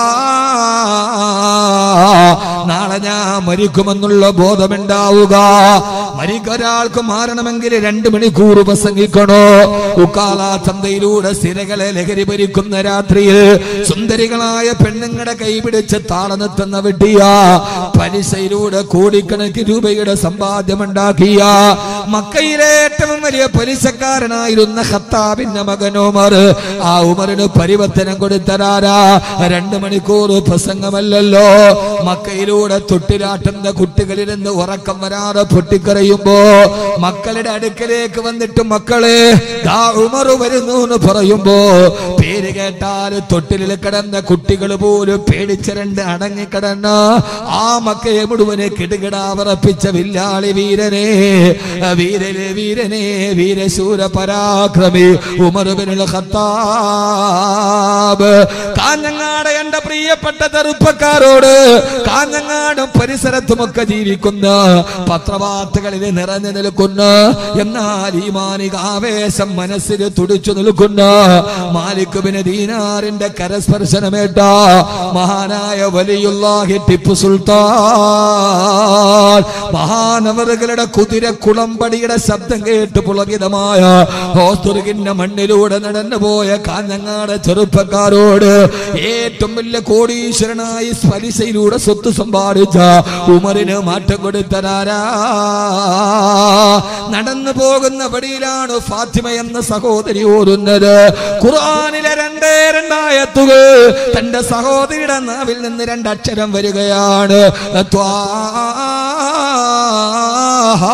നാളെ ഞാൻ മരിക്കുമെന്നുള്ള ബോധമുണ്ടാവുക മരിക്കൊരാൾക്ക് മാറണമെങ്കിൽ രണ്ട് മണിക്കൂർ പ്രസംഗിക്കണോ ഉക്കാല ചന്തയിലൂടെ സ്ഥിരകളെ ലഹരി ഭരിക്കുന്ന രാത്രിയിൽ സുന്ദരികളായ പെണ്ണുങ്ങളുടെ കൈപിടിച്ച് താളനെത്തുന്ന വെട്ടിയ പലിശയിലൂടെ കോടിക്കണക്കിന് രൂപയുടെ സമ്പാദ്യമുണ്ടാക്കിയ മക്കയിലെ ഏറ്റവും വലിയ പലിശക്കാരനായിരുന്ന ഖത്താബിന്റെ മകൻ ഉമർ ആ ഉമറിന് പരിവർത്തനം കൊടുത്തരാരാ രണ്ട് മണിക്കൂർ പ്രസംഗമല്ലല്ലോ മക്കയിലൂടെ തൊട്ടിലാട്ടുന്ന കുട്ടികളിരുന്ന് ഉറക്കം വരാതെ പൊട്ടിക്കരയുമ്പോ മക്കളുടെ അടുക്കലേക്ക് വന്നിട്ട് മക്കളെ ദാ ഉമർ വരുന്നു എന്ന് പറയുമ്പോ പേര് കേട്ടാൽ തൊട്ടിലിൽ കിടന്ന കുട്ടികൾ പോലും പേടിച്ചിരണ്ട് അടങ്ങിക്കിടന്ന ആ മക്കയെ മുഴുവനെ കിടുകിടാ വിറപ്പിച്ച വില്ലാളി വീരനെ വീരനെ വീരനെ വീരശൂര പരാക്രമി ഉമറുബിനുള്ള ഖത്താബ് കാഞ്ഞങ്ങാട് എന്റെ പ്രിയപ്പെട്ട ചെറുപ്പക്കാരോട് കാഞ്ഞങ്ങാടും പരിസരത്തുമൊക്കെ ജീവിക്കുന്ന പത്രവാർത്തകളിൽ നിറഞ്ഞു നിൽക്കുന്ന എന്നാൽ ഈ മാനിക ആവേശം മനസ്സിൽ തുടിച്ചു നിൽക്കുന്ന മാലിക്കുബിന് ദീനാറിന്റെ കരസ്പർശനമേറ്റ മഹാനായ വലിയുള്ളാഹി ടിപ്പു സുൽത്താൻ മഹാനവറുകളുടെ കുതിര കുളമ്പടിയുടെ ശബ്ദം കേട്ട് പുളകിതമായ ഹോസ്തുർഗിന്റെ മണ്ണിലൂടെ നടന്നുപോയ കാഞ്ഞങ്ങാട് ചെറുപ്പക്കാരോട് ഏറ്റവും വലിയ കോടീശ്വരനായി സ്പരിശയിലൂടെ സ്വത്ത് സമ്പാദിച്ച ഉമറിന് മാറ്റം കൊടുത്തരാരാ നടന്നു പോകുന്ന വഴിയിലാണ് ഫാത്തിമ എന്ന സഹോദരി ഓരുന്നത് ഖുർആനിലെ രണ്ടേ രണ്ടായത്തുകൾ തന്റെ സഹോദരിയുടെ നാവിൽ നിന്ന് രണ്ടക്ഷരം വരികയാണ് ത്വാഹ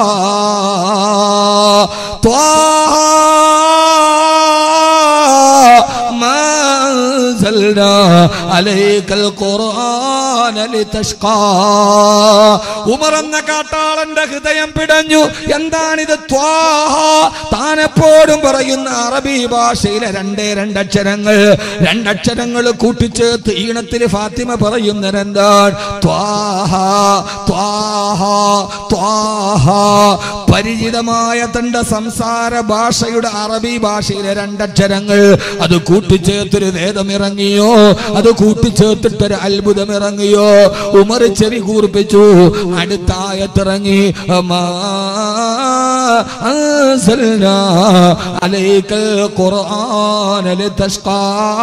ത്വാഹ ما أنزلنا عليك القرآن ലിതഷ്ഖാ. ഉമർ എന്ന കാട്ടാളന്റെ ഹൃദയം പിടഞ്ഞു എന്താണിത് ത്വാഹ താൻ എപ്പോഴും പറയുന്ന അറബി ഭാഷയിലെ രണ്ടേ രണ്ടക്ഷരങ്ങൾ രണ്ടക്ഷരങ്ങൾ കൂട്ടിച്ചേർത്ത് ഈണത്തിൽ ഫാത്തിമ പറയുന്നതെന്താണ് ത്വാഹ ത്വാഹ ത്വാഹ പരിചിതമായ തന്റെ സംസാര ഭാഷയുടെ അറബി ഭാഷയിലെ രണ്ടക്ഷരങ്ങൾ അത് കൂട്ടിച്ചേർത്തൊരു വേദം ഇറങ്ങിയോ അത് കൂട്ടിച്ചേർത്തിട്ടൊരു അത്ഭുതം ഇറങ്ങിയോ ഉമർ ചെവി കൂർപ്പിച്ചു അടുത്ത ആയത്തിറങ്ങി അമാ അൻസൽനാ അലൈക്കൽ ഖുർആന ലിതഷ്ഖാ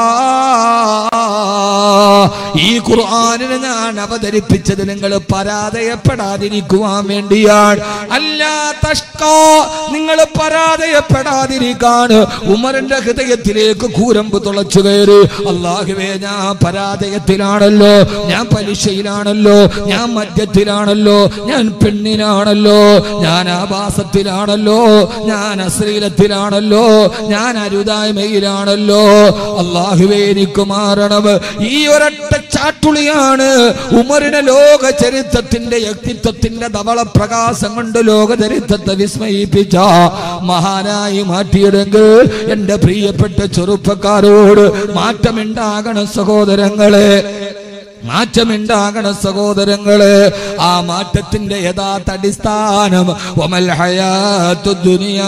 ഈ ഖുർആനിനെ ഞാൻ അവതരിപ്പിച്ചത് നിങ്ങൾ പരാജയപ്പെടാതിരിക്കുവാൻ വേണ്ടിയാണ് അല്ല തഷ്കാ നിങ്ങൾ പരാജയപ്പെടാതിരിക്കാൻ ഉമറിന്റെ ഹൃദയത്തിലേക്ക് കൂരമ്പ് തുളച്ചു കയറി അള്ളാഹുവേ ഞാൻ പരാജയത്തിലാണല്ലോ ഞാൻ പലിശയിലാണല്ലോ ഞാൻ മദ്യത്തിലാണല്ലോ ഞാൻ പെണ്ണിനാണല്ലോ ഞാൻ ആഭാസത്തിലാണല്ലോ ഞാൻ അശ്ലീലത്തിലാണല്ലോ ഞാൻ അരുതായ്മയിലാണല്ലോ അള്ളാഹുവേ എനിക്ക് മാറണം ഈ ഒരൊറ്റ ചാട്ടുളിയാണ് ഉമറിന്റെ ലോക ചരിത്രത്തിന്റെ വ്യക്തിത്വത്തിന്റെ ധവള പ്രകാശം കൊണ്ട് ലോക ചരിത്രത്തെ വിസ്മയിപ്പിച്ച മഹാനായി മാറ്റിയെടുങ്കിൽ എന്റെ പ്രിയപ്പെട്ട ചെറുപ്പക്കാരോട് മാറ്റമുണ്ടാകണം സഹോദരങ്ങളെ മാറ്റമുണ്ടാകണം സഹോദരങ്ങള് ആ മാറ്റത്തിന്റെ യഥാർത്ഥ അടിസ്ഥാനം ഒമൽ ഹയാത്തു ദുനിയാ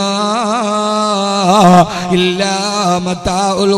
ഇല്ലാ മത്താഉൽ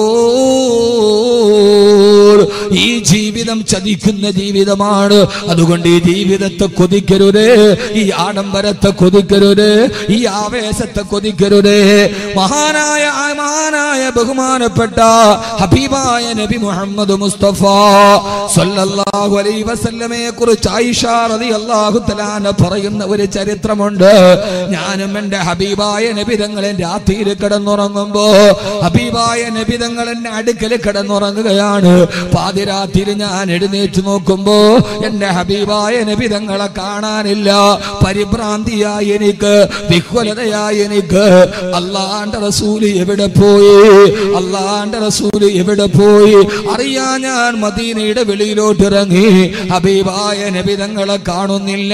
ഗുറൂർ. ഈ ജീവിതം ചതിക്കുന്ന ജീവിതമാണ് അതുകൊണ്ട് ഈ ജീവിതത്തെ കൊതിക്കരുത് ഈ ആഡംബരത്തെ കൊതിക്കരുത് ഈ ആവേശത്തെ കൊതിക്കരുത് മഹാനായ മഹാനായ ബഹുമാനപ്പെട്ട ഹബീബായ നബി മുഹമ്മദ് മുസ്തഫ സല്ലല്ലാഹു അലൈഹി വസല്ലമയെ കുറിച്ച് ആയിഷ റളിയല്ലാഹു തആല പറയുന്ന ഒരു ചരിത്രമുണ്ട് ഞാനും എൻ്റെ ഹബീബായ നബിതങ്ങളെ രാത്രിയിൽ കിടന്നുറങ്ങുമ്പോ ഹബീബായ നബിതങ്ങൾ എന്നെ അടുക്കൽ കിടന്നുറങ്ങുകയാണ് പാതിരാത്രിയിൽ ഞാൻ എഴുന്നേറ്റ് നോക്കുമ്പോ എൻ്റെ ഹബീബായ നബിതങ്ങളെ കാണാനില്ല പരിഭ്രാന്തിയായി എനിക്ക് വിഹ്വലതയായി എനിക്ക് അള്ളാന്റെ റസൂല് എവിടെ പോയി അള്ളാന്റെ റസൂല് എവിടെ പോയി അറിയാൻ ഞാൻ മദീനയുടെ വെളിയിലോട്ട് ഇറങ്ങി ഹബീബായ നബിതങ്ങളെ കാണുന്നില്ല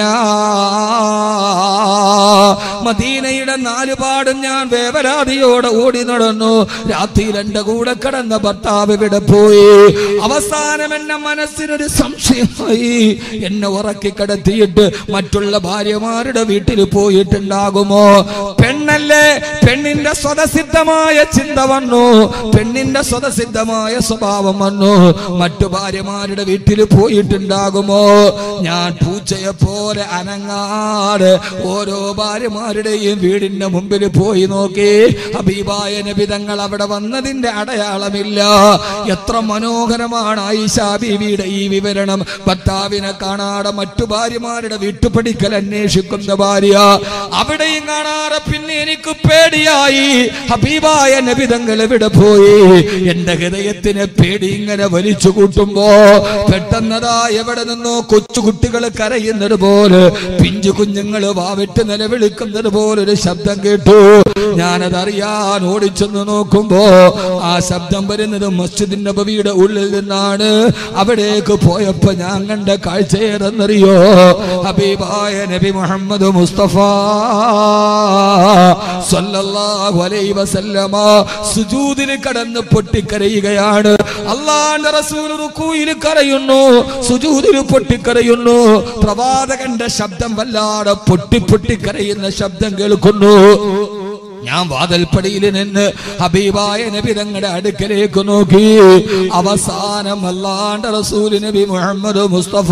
മദീനയുടെ നാലുപാടും ഞാൻ വേവലാതിയോടെ ഓടി നടന്നു രാത്രിയിൽ എന്റെ കൂടെ കിടന്ന ഭർത്താവ് ഇവിടെ പോയി അവസാനം എന്റെ മനസ്സിനൊരു സംശയമായി എന്നെ ഉറക്കി കിടത്തിയിട്ട് മറ്റുള്ള ഭാര്യമാരുടെ വീട്ടിൽ പോയിട്ടുണ്ടാകുമോ പെണ്ണല്ലേ പെണ്ണിന്റെ സ്വതസിദ്ധമായ ചിന്ത വന്നു പെണ്ണിന്റെ സ്വതസിദ്ധമായ സ്വഭാവം വന്നു മറ്റു ഭാര്യമാരുടെ വീട്ടിൽ പോയിട്ടുണ്ടാകുമോ ഞാൻ പൂച്ചയെ പോലെ അനങ്ങാട് ഓരോ ഭാര്യമാരുടെയും വീടിന്റെ മുമ്പിൽ പോയി നോക്കി ഹബീബായ നബിതങ്ങൾ അവിടെ വന്നതിന്റെ അടയാളമില്ല എത്ര മനോഹരമാണ് ആയിഷ ബീവിയുടെ ഈ വിവരണം ഭർത്താവിനെ കാണാതെ മറ്റു ഭാര്യമാരുടെ വീട്ടുപടിക്കൽ അന്വേഷിക്കുന്ന ഭാര്യ അവിടെയും കാണാതെ പിന്നെ എനിക്ക് പേടിയായി ഹബീബായ നബിതങ്ങൾ എവിടെ പോയി എന്റെ ഹൃദയത്തിന് പേടി ഇങ്ങനെ വലിച്ചു കൂട്ടുമ്പോ പെട്ടെന്നതാ എവിടെ നിന്നോ കൊച്ചുകുട്ടികൾ കരയുന്നത് പോലെ പിഞ്ചു കുഞ്ഞുങ്ങൾ വാവിട്ട് നിലവിളിക്കുന്നത് പോലെ ഒരു ശബ്ദം കേട്ടു ഞാനതറിയാൻ ഓടിച്ചെന്ന് നോക്കുമ്പോ ആ ശബ്ദം വരുന്നത് മസ്ജിദ് നബവിയുടെ ഉള്ളിൽ നിന്നാണ് അവിടേക്ക് പോയപ്പോ ഞാൻ കണ്ട കാഴ്ച ഏതെന്നറിയോ ഹബീബായ നബി മുഹമ്മദ് മുസ്തഫ സല്ലല്ലാഹു അലൈഹി വസല്ലമ സുജൂദിൽ കടന്ന് പൊട്ടിക്കരയുകയാണ് അള്ളാന്റെ റസൂൽ റുക്കൂയിൽ കരയുന്നു സുജൂദിൽ പൊട്ടിക്കരയുന്നു പ്രവാചകന്റെ ശബ്ദം വല്ലാതെ പൊട്ടി പൊട്ടി കരയുന്ന ശബ്ദം കേൾക്കുന്നു ഞാൻ വാതിൽപ്പടിയിൽ നിന്ന് ഹബീബായ നബി തങ്ങളുടെ അടുക്കലേക്ക് നോക്കി അവസാനം അല്ലാണ്ട് റസൂൽ നബി മുഹമ്മദ് മുസ്തഫ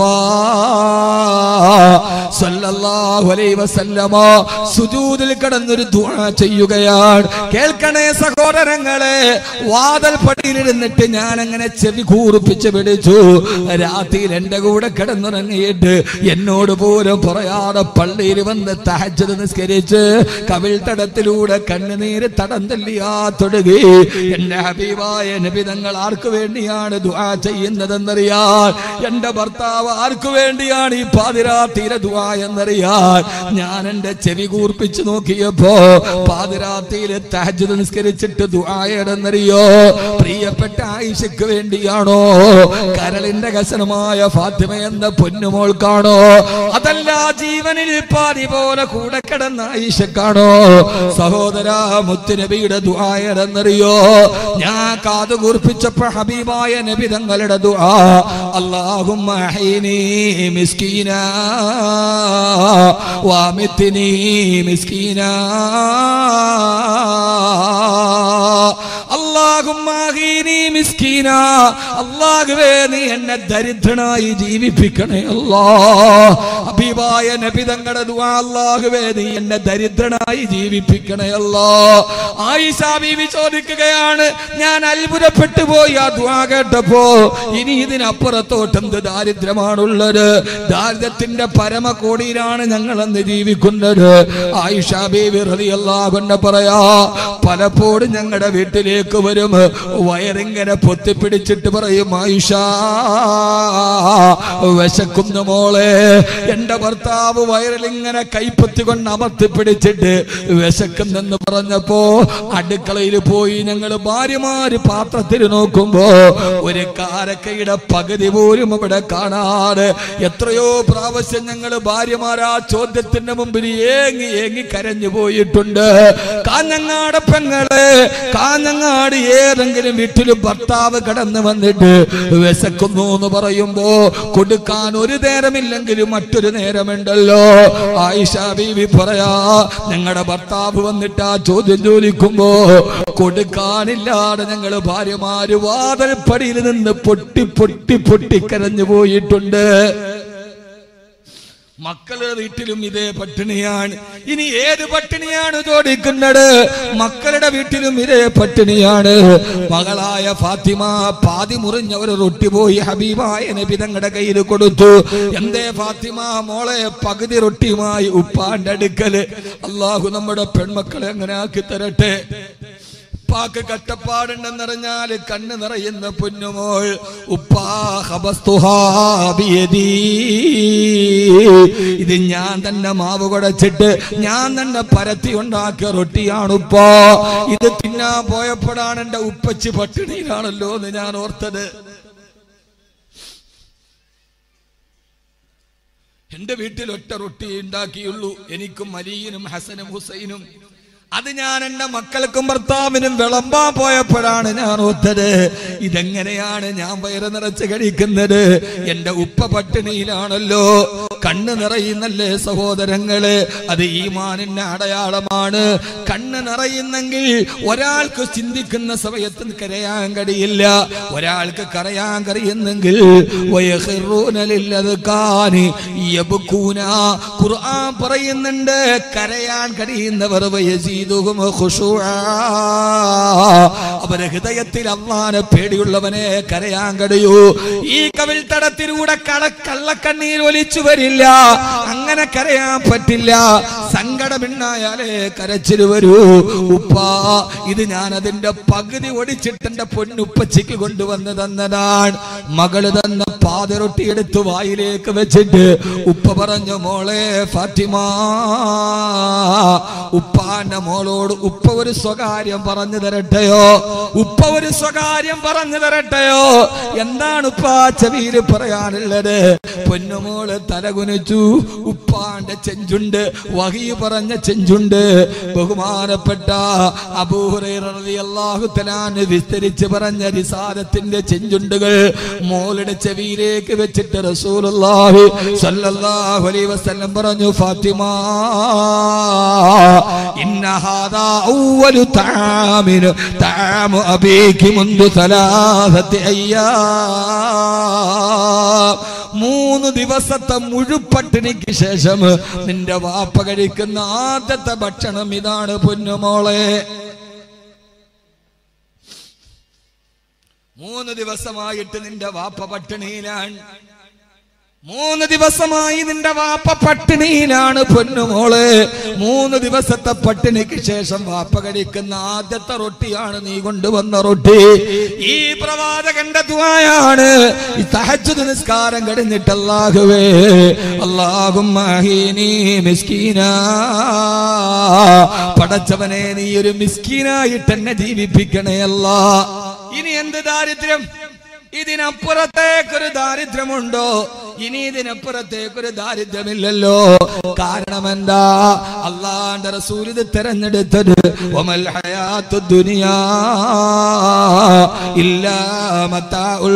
സല്ലല്ലാഹു അലൈഹി വസല്ലമ സുജൂദിൽ കിടന്നൊരു ദുആ ചെയ്യുകയാണ് കേൾക്കണേ സഹോദരങ്ങളെ വാതിൽപ്പടിയിൽ ഇരുന്നിട്ട് ഞാൻ അങ്ങനെ ചെവി കൂർപ്പിച്ച് പിടിച്ചു രാത്രിയിൽ എന്റെ കൂടെ കിടന്നുറങ്ങിയിട്ട് എന്നോട് പോലും പറയാതെ പള്ളിയിൽ വന്ന് തഹജ്ജുദ് നിസ്കരിച്ച് കവിൾ തടത്തിലൂടെ കണ്ണുനീര് തടം തല്ലിയാത്തൊടുകി എന്റെ ഹബീബായ നബിതങ്ങൾ ആർക്കു വേണ്ടിയാണ് ദുആ ചെയ്യുന്നതെന്നറിയാൻ എന്റെ ഭർത്താവ് ആർക്കു വേണ്ടിയാണ് ഈ പാതിരാത്തീരെ ദുആ എന്നറിയാൻ ഞാൻ എന്റെ ചെവി കൂർപ്പിച്ചു നോക്കിയപ്പോ പാതിരാത്തിയിലെ തഹജ്ജുദ് നിസ്കരിച്ചിട്ട് ദുആയെന്നറിയോ പ്രിയപ്പെട്ട ആയിഷയ്ക്ക് വേണ്ടിയാണോ കരളിന്റെ കസനമായ ഫാത്തിമ എന്ന പൊന്നുമോൾക്കാണോ അതല്ല ജീവനിൽ പാതി പോലെ കൂടെ കിടന്ന ആയിഷക്കാണോ സഹോദര മുത്തുനബിയുടെ ദുആയെന്നറിയോ ഞാൻ കാതു കൂർപ്പിച്ചപ്പോ ഹബീബായ നബി തങ്ങളുടെ ദുആ അല്ലാഹുമ്മ അഹീനി മിസ്കീനാ വാമിത്തിനി മിസ്കീനാ അല്ലാഹുമ്മീനി മിസ്കീന അല്ലാഹുവേ നീ എന്നെ ദരിദ്രനായി ജീവിപ്പിക്കണേ അല്ലാ അഭിവായ നബി തങ്ങളുടെ ദുആ അല്ലാഹുവേ നീ എന്നെ ദരിദ്രനായി ജീവിപ്പിക്കണേ അല്ലാ ആയിഷ ബീവി ചോദിക്കുകയാണ് ഞാൻ അത്ഭുതപ്പെട്ടു പോയി ആ ദുആ കേട്ടപ്പോ ഇനി ഇതിനപ്പുറത്തോട്ട് എന്ത് ദാരിദ്ര്യമാണുള്ളത് ദാരിദ്ര്യത്തിന്റെ പരമകോടിയിലാണ് ഞങ്ങൾ അന്ന് ജീവിക്കുന്നത് ആയിഷ ബീവി റളിയല്ലാഹു അൻഹ പറയാ പലപ്പോഴും ഞങ്ങളുടെ വീട്ടിലേക്ക് വരും വയറിങ്ങനെ പൊത്തിപ്പിടിച്ചിട്ട് പറയും ആയിഷ വിശക്കുന്നു മോളെ എന്റെ ഭർത്താവ് വയറിൽ ഇങ്ങനെ കൈപ്പത്തി കൊണ്ട് അമർത്തി പിടിച്ചിട്ട് വിശക്കുന്നെന്ന് പറഞ്ഞപ്പോ അടുക്കളയിൽ പോയി ഞങ്ങൾ ഭാര്യമാര് പാത്രത്തിൽ നോക്കുമ്പോ ഒരു കാരക്കയുടെ പകുതി പോലും ഇവിടെ കാണാറ് എത്രയോ പ്രാവശ്യം ഞങ്ങൾ ഭാര്യമാരാ ചോദ്യത്തിന്റെ മുമ്പിൽ ഏങ്ങി ഏങ്ങി കരഞ്ഞു പോയിട്ടുണ്ട് കാഞ്ഞങ്ങാട് പെങ്ങള് കാഞ്ഞങ്ങാട് ഏതെങ്കിലും വീട്ടിലും ഭർത്താവ് കടന്നു വന്നിട്ട് വിശക്കുന്നു എന്ന് പറയുമ്പോ കൊടുക്കാൻ ഒരു നേരമില്ലെങ്കിലും മറ്റൊരു നേരമുണ്ടല്ലോ ആയിഷ ബീവി പറയാ ഞങ്ങളുടെ ഭർത്താവ് വന്നിട്ട് ആ ചോദ്യം ചോദിക്കുമ്പോ കൊടുക്കാനില്ലാതെ ഞങ്ങൾ ഭാര്യമാര് വാതിൽപ്പടിയിൽ നിന്ന് പൊട്ടി പൊട്ടി പൊട്ടി കരഞ്ഞു പോയിട്ടുണ്ട് മക്കളുടെ വീട്ടിലും ഇതേ പട്ടിണിയാണ് ഇനി ഏത് പട്ടിണിയാണ് ചോദിക്കുന്നത് മക്കളുടെ വീട്ടിലും ഇതേ പട്ടിണിയാണ് മകളായ ഫാത്തിമ പാതി മുറിഞ്ഞ ഒരു റൊട്ടി പോയി ഹബീബായ നബി തങ്ങളുടെ കയ്യിൽ കൊടുത്തു എന്തേ ഫാത്തിമ മോളെ പകുതി റൊട്ടിയുമായി ഉപ്പാന്റെ അടുക്കല് അള്ളാഹു നമ്മുടെ പെൺമക്കളെ അങ്ങനെ ആക്കി തരട്ടെ ഉപ്പാക്ക് കട്ടപ്പാടുണ്ടെന്നറിഞ്ഞാല് കണ്ണ് നിറയുന്ന പൊന്നുമോൾ ഉപ്പാ ഹബസ്തുഹാ ബിയദീ. ഇത് ഞാൻ തന്നെ മാവ് കുടച്ചിട്ട് ഞാൻ തന്നെ പരത്തി ഉണ്ടാക്കിയ റൊട്ടിയാണ് ഉപ്പ ഇത് തിന്നാൻ പോയപ്പോഴാണ് എന്റെ ഉപ്പച്ചി പട്ടിണിയിലാണല്ലോ എന്ന് ഞാൻ ഓർത്തത് എന്റെ വീട്ടിൽ ഒറ്റ റൊട്ടി ഉണ്ടാക്കിയുള്ളൂ എനിക്കും അലീനും ഹസനും ഹുസൈനും അത് ഞാൻ എന്റെ മക്കൾക്കും ഭർത്താവിനും വിളമ്പാൻ പോയപ്പോഴാണ് ഞാൻ ഓർത്തത് ഇതെങ്ങനെയാണ് ഞാൻ വയറ് നിറച്ച് കഴിക്കുന്നത് എന്റെ ഉപ്പ പട്ടിണിയിലാണല്ലോ കണ്ണ് നിറയുന്നല്ലേ സഹോദരങ്ങള് അത് ഈ മാനിന്റെ അടയാളമാണ് കണ്ണ് നിറയുന്നെങ്കിൽ ഒരാൾക്ക് ചിന്തിക്കുന്ന സമയത്ത് കരയാൻ കഴിയില്ല ഒരാൾക്ക് കരയാൻ കഴിയുന്നെങ്കിൽ വയഹിറൂനലില്ലതുക്കാന് യബ്കൂന. ഖുർആൻ പറയുന്നുണ്ട് കരയാൻ കഴിയുന്നവർ വയസീതുഹും ഖുശൂആ. അവരെ ഹൃദയത്തിൽ അള്ളാനെ പേടിയുള്ളവനെ കരയാൻ കഴിയൂ ഈ കവിൽ തടത്തിലൂടെ കട കള്ളക്കണ്ണീർ ഒലിച്ചു വരില്ല അങ്ങനെ കരയാൻ പറ്റില്ല സങ്കടമിണ്ണായാലേ കരച്ചിൽ വരൂ ഉപ്പ ഇത് ഞാൻ അതിന്റെ പകുതി ഒടിച്ചിട്ട് എന്റെ പൊന്നുപ്പച്ചയ്ക്ക് കൊണ്ടുവന്ന് തന്നതാണ് മകള് തന്ന പാതിരൊട്ടി എടുത്ത് വായിലേക്ക് വെച്ചിട്ട് ഉപ്പ പറഞ്ഞു മോളെ ഫാത്തിമ ഉപ്പാന്റെ മോളോട് ഉപ്പ ഒരു സ്വകാര്യം പറഞ്ഞു തരട്ടെയോ ഉപ്പ ഒരു സ്വകാര്യം പറഞ്ഞു തരട്ടെയോ എന്താണ് ഉപ്പ ചെവിയിൽ പറയാനുള്ളത് പൊന്നുമോള് തലകുനിച്ചു ഉപ്പാന്റെ ചെഞ്ചുണ്ട് വഹി പറഞ്ഞ ചെഞ്ചുണ്ട് ബഹുമാനപ്പെട്ട അബൂഹുറൈറളിയല്ലാഹു തആല വിസ്തരിച്ച് പറഞ്ഞ റിസാലത്തിന്റെ ചെഞ്ചുണ്ടുകൾ മോളുടെ ചെവിയിലേക്ക് വെച്ചിട്ട് റസൂലുള്ളാഹി സ്വല്ലല്ലാഹു അലൈഹി വസല്ലം പറഞ്ഞു ഫാത്തിമ ഇന്ന ഹാദാ അവ്വലു തആമിൻ തആമു അബീകി മുൻദു സലാസത്തി അയ്യാം മൂന്ന് ദിവസത്തെ മുഴുപ്പട്ടിണിക്ക് ശേഷം നിന്റെ വാപ്പ കഴിക്കുന്ന ആദ്യത്തെ ഭക്ഷണം ഇതാണ് പൊന്നുമോളെ മൂന്ന് ദിവസമായിട്ട് നിന്റെ വാപ്പ പട്ടിണിയിലാണ് മൂന്ന് ദിവസമായി നിന്റെ വാപ്പ പട്ടിണിയിലാണ് പൊന്നുമോള് മൂന്ന് ദിവസത്തെ പട്ടിണിക്ക് ശേഷം വാപ്പ കഴിക്കുന്ന ആദ്യത്തെ റൊട്ടിയാണ് നീ കൊണ്ടുവന്ന റൊട്ടി ഈ പ്രവാചകന്റെ ദ്വായാണ് ഈ തഹജ്ജുദ് നിസ്കാരം കഴിഞ്ഞിട്ട് അല്ലാഹുവേ അല്ലാഹും മിസ്കീന പടച്ചവനെ നീ ഒരു മിസ്കീനായിട്ട് എന്നെ ജീവിപ്പിക്കണേ അല്ലാ ഇനി എന്ത് ദാരിദ്ര്യം ഇതിനപ്പുറത്തേക്കൊരു ദാരിദ്ര്യമുണ്ടോ ഇനി ഇതിനപ്പുറത്തേക്കൊരു ദാരിദ്ര്യമില്ലല്ലോ കാരണം എന്താ അള്ളാന്റെ റസൂൽ ഇത് തെരഞ്ഞെടുത്തത് ഒമൽ ഹയാത്തു ദുനിയാ ഇല്ലാ മത്താഉൽ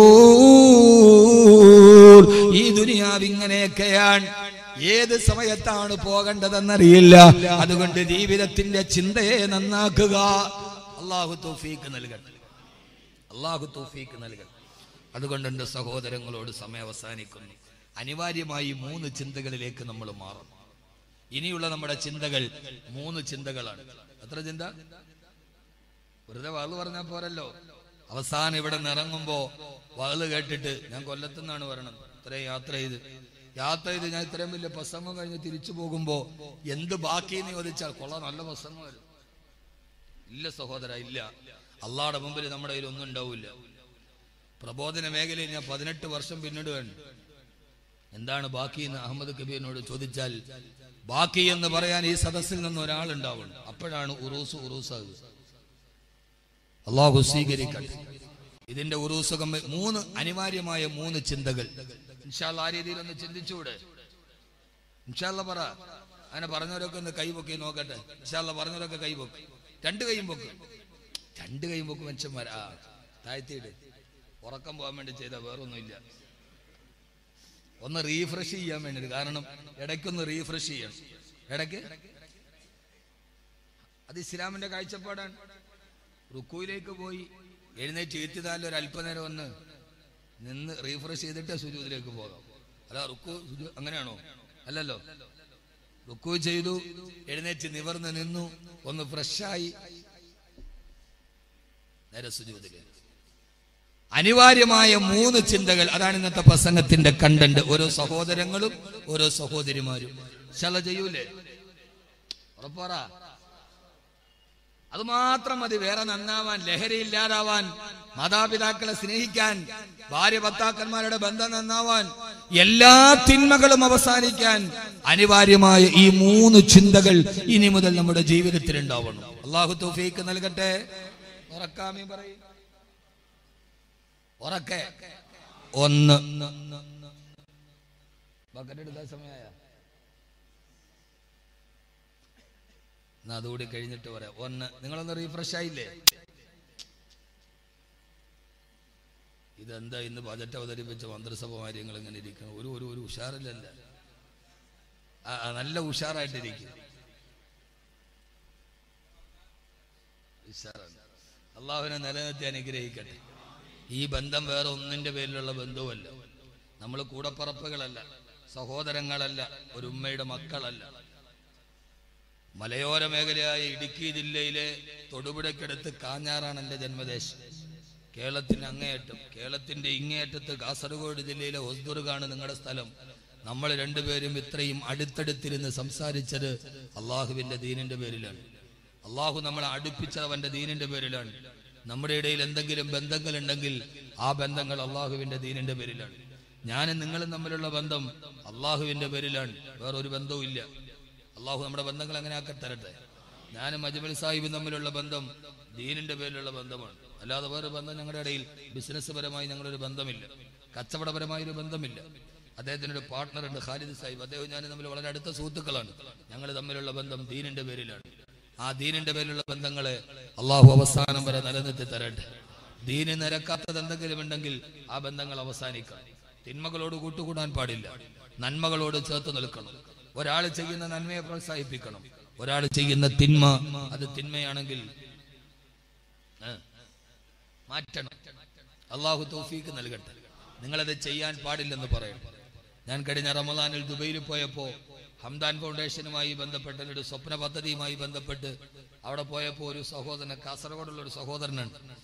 ഗുറൂർ ഈ ദുനിയാവ് ഇങ്ങനെയൊക്കെയാണ് ഏത് സമയത്താണ് പോകേണ്ടതെന്നറിയില്ല അതുകൊണ്ട് ജീവിതത്തിന്റെ ചിന്തയെ നന്നാക്കുക അള്ളാഹു തൗഫീക്ക് നൽകട്ടെ അള്ളാഹു തൗഫീക്ക് നൽകട്ടെ അതുകൊണ്ട് എൻ്റെ സഹോദരങ്ങളോട് സമയം അവസാനിക്കുന്നു അനിവാര്യമായി മൂന്ന് ചിന്തകളിലേക്ക് നമ്മൾ മാറും ഇനിയുള്ള നമ്മുടെ ചിന്തകൾ മൂന്ന് ചിന്തകളാണ് എത്ര ചിന്ത വെറുതെ വാള് പറഞ്ഞാൽ പോരല്ലോ അവസാനം ഇവിടെ നിറങ്ങുമ്പോ വാള് കേട്ടിട്ട് ഞാൻ കൊല്ലത്തുനിന്നാണ് വരണം ഇത്രയും യാത്ര ചെയ്ത് യാത്ര ചെയ്ത് ഞാൻ ഇത്രയും വലിയ പ്രസംഗം കഴിഞ്ഞ് തിരിച്ചു പോകുമ്പോ എന്ത് ബാക്കി എന്ന് ചോദിച്ചാൽ കൊള്ള നല്ല പ്രസംഗമായിരുന്നു ഇല്ല സഹോദര ഇല്ല അള്ളാടെ മുമ്പിൽ നമ്മുടെ കയ്യിൽ ഒന്നും ഉണ്ടാവില്ല പ്രബോധന മേഖലയിൽ ഞാൻ പതിനെട്ട് വർഷം പിന്നിടുകയാണ് എന്താണ് ബാക്കി എന്ന് അഹമ്മദ് കബീറിനോട് ചോദിച്ചാൽ ബാക്കി എന്ന് പറയാൻ ഈ സദസ്സിൽ നിന്ന് ഒരാളുണ്ടാവണം അപ്പോഴാണ് ഉറൂസ് ഉറൂസാകുക അള്ളാഹു സ്വീകരിക്കട്ടെ ഇതിന്റെ ഉറൂസ് കമ്പ മൂന്ന് അനിവാര്യമായ മൂന്ന് ചിന്തകൾ ഇൻഷാല്ല ആ രീതിയിൽ ഒന്ന് ചിന്തിച്ചൂടെ ഇൻഷാല്ല പറ അങ്ങനെ പറഞ്ഞവരൊക്കെ ഒന്ന് കൈപൊക്കി നോക്കട്ടെ ഇൻഷാല്ല പറഞ്ഞവരൊക്കെ കൈപൊക്കി രണ്ട് കൈയും പൊക്ക് രണ്ട് കൈയും പൊക്ക് മനുഷ്യന്മാർ ആ താഴ്ത്തിയിട്ട് ഉറക്കം പോകാൻ വേണ്ടി ചെയ്ത വേറൊന്നുമില്ല ഒന്ന് റീഫ്രഷ് ചെയ്യാൻ വേണ്ടിയിട്ട് കാരണം ഇടയ്ക്കൊന്ന് റീഫ്രഷ് ചെയ്യണം ഇടയ്ക്ക് അത് ഇസ്ലാമിന്റെ കാഴ്ചപ്പാടാണ് റുക്കുവിലേക്ക് പോയി എഴുന്നേറ്റ് ഇരുത്തിതാലും ഒരു അല്പനേരം ഒന്ന് നിന്ന് റീഫ്രഷ് ചെയ്തിട്ട് സുജൂതിലേക്ക് പോകാം അല്ല റുക്കു സുജൂ അങ്ങനെയാണോ അല്ലല്ലോ റുക്കു ചെയ്തു എഴുന്നേറ്റ് നിവർന്ന് നിന്നു ഒന്ന് ഫ്രഷായി നേരെ സുജൂതിലേക്ക് അനിവാര്യമായ മൂന്ന് ചിന്തകൾ അതാണ് ഇന്നത്തെ പ്രസംഗത്തിന്റെ കണ്ടന്റ് ഓരോ സഹോദരങ്ങളും ഓരോ സഹോദരിമാരും ശല ചെയ്യൂലേ ഉറപ്പാറ അത് മാത്രം മതി വേറെ നന്നാവാൻ ലഹരി ഇല്ലാതാവാൻ മാതാപിതാക്കളെ സ്നേഹിക്കാൻ ഭാര്യ ഭർത്താക്കന്മാരുടെ ബന്ധം നന്നാവാൻ എല്ലാ തിന്മകളും അവസാനിക്കാൻ അനിവാര്യമായ ഈ മൂന്ന് ചിന്തകൾ ഇനി മുതൽ നമ്മുടെ ജീവിതത്തിൽ ഉണ്ടാവണം അള്ളാഹു തൗഫീക്ക് നൽകട്ടെ ഉറക്കാമി പറയും ഉറക്കെ ഒന്ന് ബക്കറ്റ് എടുക്കാൻ സമയമായ എന്നാ അതുകൂടി കഴിഞ്ഞിട്ട് പറയാം ഒന്ന് നിങ്ങളൊന്ന് റീഫ്രഷ് ആയില്ലേ ഇതെന്താ ഇന്ന് ബജറ്റ് അവതരിപ്പിച്ച മന്ത്രിസഭ കാര്യങ്ങൾ ഇങ്ങനെ ഇരിക്കണം ഒരു ഒരു ഒരു ഉഷാറില്ലല്ല ആ ആ, നല്ല ഉഷാറായിട്ടിരിക്കും ഉഷാറാണ് അള്ളാഹുവിനെ നിലനിർത്തി അനുഗ്രഹിക്കട്ടെ ഈ ബന്ധം വേറെ ഒന്നിന്റെ പേരിലുള്ള ബന്ധവുമല്ല നമ്മൾ കൂടപ്പറപ്പുകളല്ല സഹോദരങ്ങളല്ല ഒരു ഉമ്മയുടെ മക്കളല്ല മലയോര മേഖലയായ ഇടുക്കി ജില്ലയിലെ തൊടുപുഴയ്ക്കടുത്ത് കാഞ്ഞാറാണ് എൻ്റെ ജന്മദേശം കേരളത്തിന് അങ്ങേയറ്റം കേരളത്തിന്റെ ഇങ്ങേയറ്റത്ത് കാസർഗോഡ് ജില്ലയിലെ ഒസ്ദുർഗാണ് നിങ്ങളുടെ സ്ഥലം നമ്മൾ രണ്ടുപേരും ഇത്രയും അടുത്തടുത്തിരുന്ന് സംസാരിച്ചത് അള്ളാഹുവിന്റെ ദീനിന്റെ പേരിലാണ് അള്ളാഹു നമ്മളെ അടുപ്പിച്ചത് അവന്റെ ദീനിന്റെ പേരിലാണ് നമ്മുടെ ഇടയിൽ എന്തെങ്കിലും ബന്ധങ്ങൾ ഉണ്ടെങ്കിൽ ആ ബന്ധങ്ങൾ അള്ളാഹുവിന്റെ ദീനിന്റെ പേരിലാണ് ഞാനും നിങ്ങളും തമ്മിലുള്ള ബന്ധം അള്ളാഹുവിന്റെ പേരിലാണ് വേറൊരു ബന്ധവും ഇല്ല അള്ളാഹു നമ്മുടെ ബന്ധങ്ങൾ അങ്ങനെ ആക്കി തരട്ടെ ഞാനും അജ്മൽ സാഹിബും തമ്മിലുള്ള ബന്ധം ദീനിന്റെ പേരിലുള്ള ബന്ധമാണ് അല്ലാതെ വേറെ ബന്ധം ഞങ്ങളുടെ ഇടയിൽ ബിസിനസ് പരമായി ഞങ്ങളൊരു ബന്ധമില്ല കച്ചവടപരമായ ഒരു ബന്ധമില്ല അദ്ദേഹത്തിന് ഒരു പാർട്ട്ണർ ഉണ്ട് ഖാലിദ് സാഹിബ് അദ്ദേഹം ഞാനും തമ്മിൽ വളരെ അടുത്ത സുഹൃത്തുക്കളാണ് ഞങ്ങൾ തമ്മിലുള്ള ബന്ധം ദീനിന്റെ പേരിലാണ് ആ ദീനിന്റെ പേരിലുള്ള ബന്ധങ്ങളെ അള്ളാഹു അവസാനം വരെ നിലനിർത്തി തരട്ടെ ദീന് നിരക്കാത്തത് എന്തെങ്കിലും ഉണ്ടെങ്കിൽ ആ ബന്ധങ്ങൾ അവസാനിക്കാം തിന്മകളോട് കൂട്ടുകൂടാൻ പാടില്ല നന്മകളോട് ചേർത്ത് നിൽക്കണം ഒരാൾ ചെയ്യുന്ന നന്മയെ പ്രോത്സാഹിപ്പിക്കണം ഒരാൾ ചെയ്യുന്ന തിന്മ അത് തിന്മയാണെങ്കിൽ ഏ, മാറ്റണം അള്ളാഹു തൗഫീക്ക് നൽകട്ടെ നിങ്ങളത് ചെയ്യാൻ പാടില്ലെന്ന് പറയണം ഞാൻ കഴിഞ്ഞ റമദാനിൽ ദുബൈയിൽ പോയപ്പോ ഹംദാൻ ഫൗണ്ടേഷനുമായി ബന്ധപ്പെട്ട് ഒരു സ്വപ്ന പദ്ധതിയുമായി ബന്ധപ്പെട്ട് അവിടെ പോയപ്പോൾ ഒരു സഹോദരൻ കാസർഗോഡുള്ള ഒരു സഹോദരനുണ്ട്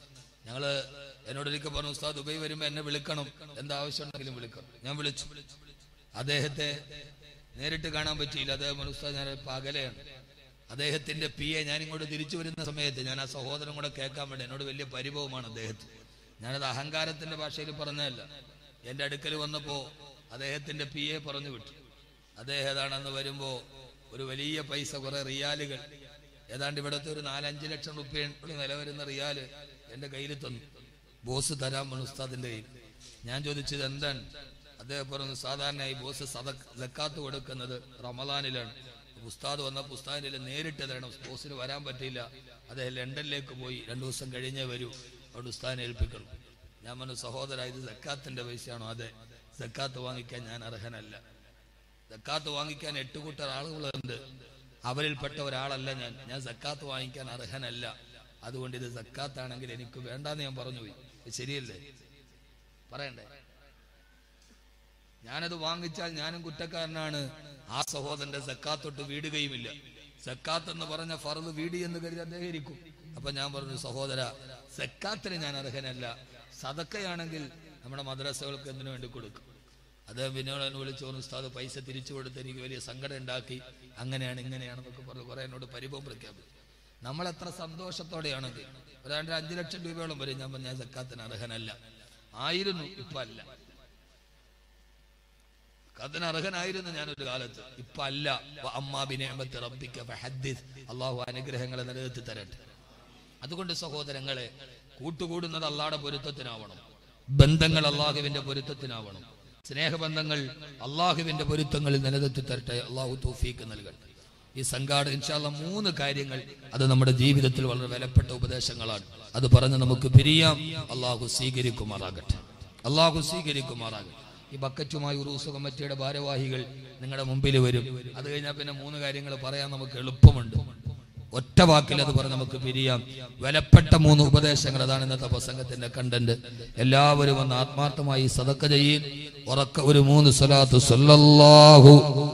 ഞങ്ങള് എന്നോടൊരിക്കൽ പറഞ്ഞു ഉസ്താദ് ദുബൈ വരുമ്പോ എന്നെ വിളിക്കണം എന്താ ആവശ്യമുണ്ടെങ്കിലും വിളിക്കണം ഞാൻ വിളിച്ചു അദ്ദേഹത്തെ നേരിട്ട് കാണാൻ പറ്റിയില്ല അദ്ദേഹം പറഞ്ഞു, ഉസ്താദ് ഞാൻ പകലയാണ് അദ്ദേഹത്തിന്റെ പി എ ഞാൻ ഇങ്ങോട്ട് തിരിച്ചു വരുന്ന സമയത്ത് ഞാൻ ആ സഹോദരൻ കൂടെ കേൾക്കാൻ വേണ്ടി എന്നോട് വലിയ പരിഭവമാണ് അദ്ദേഹത്തിന് ഞാനത് അഹങ്കാരത്തിന്റെ ഭാഷയിൽ പറഞ്ഞതല്ല എന്റെ അടുക്കൽ വന്നപ്പോ അദ്ദേഹത്തിന്റെ പി എ പറഞ്ഞു വിട്ടു അദ്ദേഹം ഏതാണെന്ന് വരുമ്പോ ഒരു വലിയ പൈസ കുറെ റിയാലുകൾ ഏതാണ്ട് ഇവിടുത്തെ ഒരു നാലഞ്ച് ലക്ഷം റുപ്യ വില വരുന്ന റിയാല് എന്റെ കയ്യിൽ തന്നു ബോസ് തരാൻ പറഞ്ഞു ഉസ്താദിന്റെ കയ്യിൽ ഞാൻ ചോദിച്ചത് എന്താണ് അദ്ദേഹം പറഞ്ഞു സാധാരണയായി ബോസ് സദക് സക്കാത്ത് കൊടുക്കുന്നത് റമദാനിലാണ് ഉസ്താദ് വന്ന പുസ്താദിന്റെ നേരിട്ട് തരണം ബോസിന് വരാൻ പറ്റിയില്ല അദ്ദേഹം ലണ്ടനിലേക്ക് പോയി രണ്ടു ദിവസം കഴിഞ്ഞേ വരൂ അവിടെ ഉസ്താദിനെ ഏൽപ്പിക്കണം ഞാൻ പറഞ്ഞു സഹോദര ഇത് സക്കാത്തിന്റെ പൈസയാണോ അതെ സക്കാത്ത് വാങ്ങിക്കാൻ ഞാൻ അർഹനല്ല സക്കാത്ത് വാങ്ങിക്കാൻ എട്ട് കൂട്ടർ ആളുകളുണ്ട് അവരിൽപ്പെട്ട ഒരാളല്ല ഞാൻ ഞാൻ സക്കാത്ത് വാങ്ങിക്കാൻ അർഹനല്ല അതുകൊണ്ട് ഇത് സക്കാത്താണെങ്കിൽ എനിക്ക് വേണ്ടാന്ന് ഞാൻ പറഞ്ഞു പോയി ഇത് ശരിയല്ലേ പറയണ്ടേ ഞാനത് വാങ്ങിച്ചാൽ ഞാനും കുറ്റക്കാരനാണ് ആ സഹോദരന്റെ സക്കാത്തൊട്ട് വീടുകയുമില്ല സക്കാത്ത് എന്ന് പറഞ്ഞ ഫറത് വീടി എന്ന് കരുതി അദ്ദേഹം ഇരിക്കും അപ്പൊ ഞാൻ പറഞ്ഞു സഹോദര സക്കാത്തിന് ഞാൻ അർഹനല്ല സതക്കയാണെങ്കിൽ നമ്മുടെ മദ്രസകൾക്ക് എന്തിനു വേണ്ടി കൊടുക്കും അദ്ദേഹം പിന്നോട് എന്നെ വിളിച്ചു പറഞ്ഞു ഉസ്താദ് പൈസ തിരിച്ചു കൊടുത്ത് എനിക്ക് വലിയ സങ്കടം ഉണ്ടാക്കി അങ്ങനെയാണ് ഇങ്ങനെയാണെന്നൊക്കെ പറഞ്ഞു കുറെ എന്നോട് പരിഭവം പ്രഖ്യാപിച്ചു നമ്മൾ എത്ര സന്തോഷത്തോടെയാണെങ്കിൽ ഒരാണ്ട് അഞ്ചു ലക്ഷം രൂപയോളം വരും ഞാൻ പറഞ്ഞ സക്കാത്തിന് അർഹനല്ല ആയിരുന്നു ഇപ്പൊ അല്ല അതിന് അർഹനായിരുന്നു ഞാൻ ഒരു കാലത്ത് ഇപ്പൊ അല്ല അമ്മാബിനെമ്പത്ത് റബ്ബിക്ക ഫഹദ്ദിസ് അള്ളാഹു അനുഗ്രഹങ്ങളെ നിലനിർത്തി തരട്ടെ അതുകൊണ്ട് സഹോദരങ്ങളെ കൂട്ടുകൂടുന്നത് അള്ളാഹുടെ പൊരുത്തത്തിനാവണം ബന്ധങ്ങൾ അള്ളാഹുവിന്റെ പൊരുത്തത്തിനാവണം സ്നേഹബന്ധങ്ങൾ അള്ളാഹുവിന്റെ പൊരുത്തങ്ങളിൽ നിലനിർത്തി തരട്ടെ അള്ളാഹു തൗഫീക്ക് നൽകട്ടെ ഈ സംഘാട ഇൻഷാല്ല മൂന്ന് കാര്യങ്ങൾ അത് നമ്മുടെ ജീവിതത്തിൽ വളരെ വിലപ്പെട്ട ഉപദേശങ്ങളാണ് അത് പറഞ്ഞ് നമുക്ക് പിരിയാം അള്ളാഹു സ്വീകരിക്കുമാറാകട്ടെ അള്ളാഹു സ്വീകരിക്കുമാറാകട്ടെ ഈ ബക്കറ്റുമായി ഉറൂസ് കമ്മിറ്റിയുടെ ഭാരവാഹികൾ നിങ്ങളുടെ മുമ്പിൽ വരും അത് കഴിഞ്ഞാൽ പിന്നെ മൂന്ന് കാര്യങ്ങൾ പറയാൻ നമുക്ക് എളുപ്പമുണ്ട് ഒറ്റ വാക്കിൽ അത് പറഞ്ഞ് നമുക്ക് പിരിയാം വിലപ്പെട്ട മൂന്ന് ഉപദേശങ്ങൾ അതാണ് ഇന്നത്തെ പ്രസംഗത്തിന്റെ കണ്ടന്റ് എല്ലാവരും ഒന്ന് ആത്മാർത്ഥമായി സതക്ക ചെയ്യും ഉറക്ക ഒരു മൂന്ന് സ്വലാത്ത് സല്ലല്ലാഹു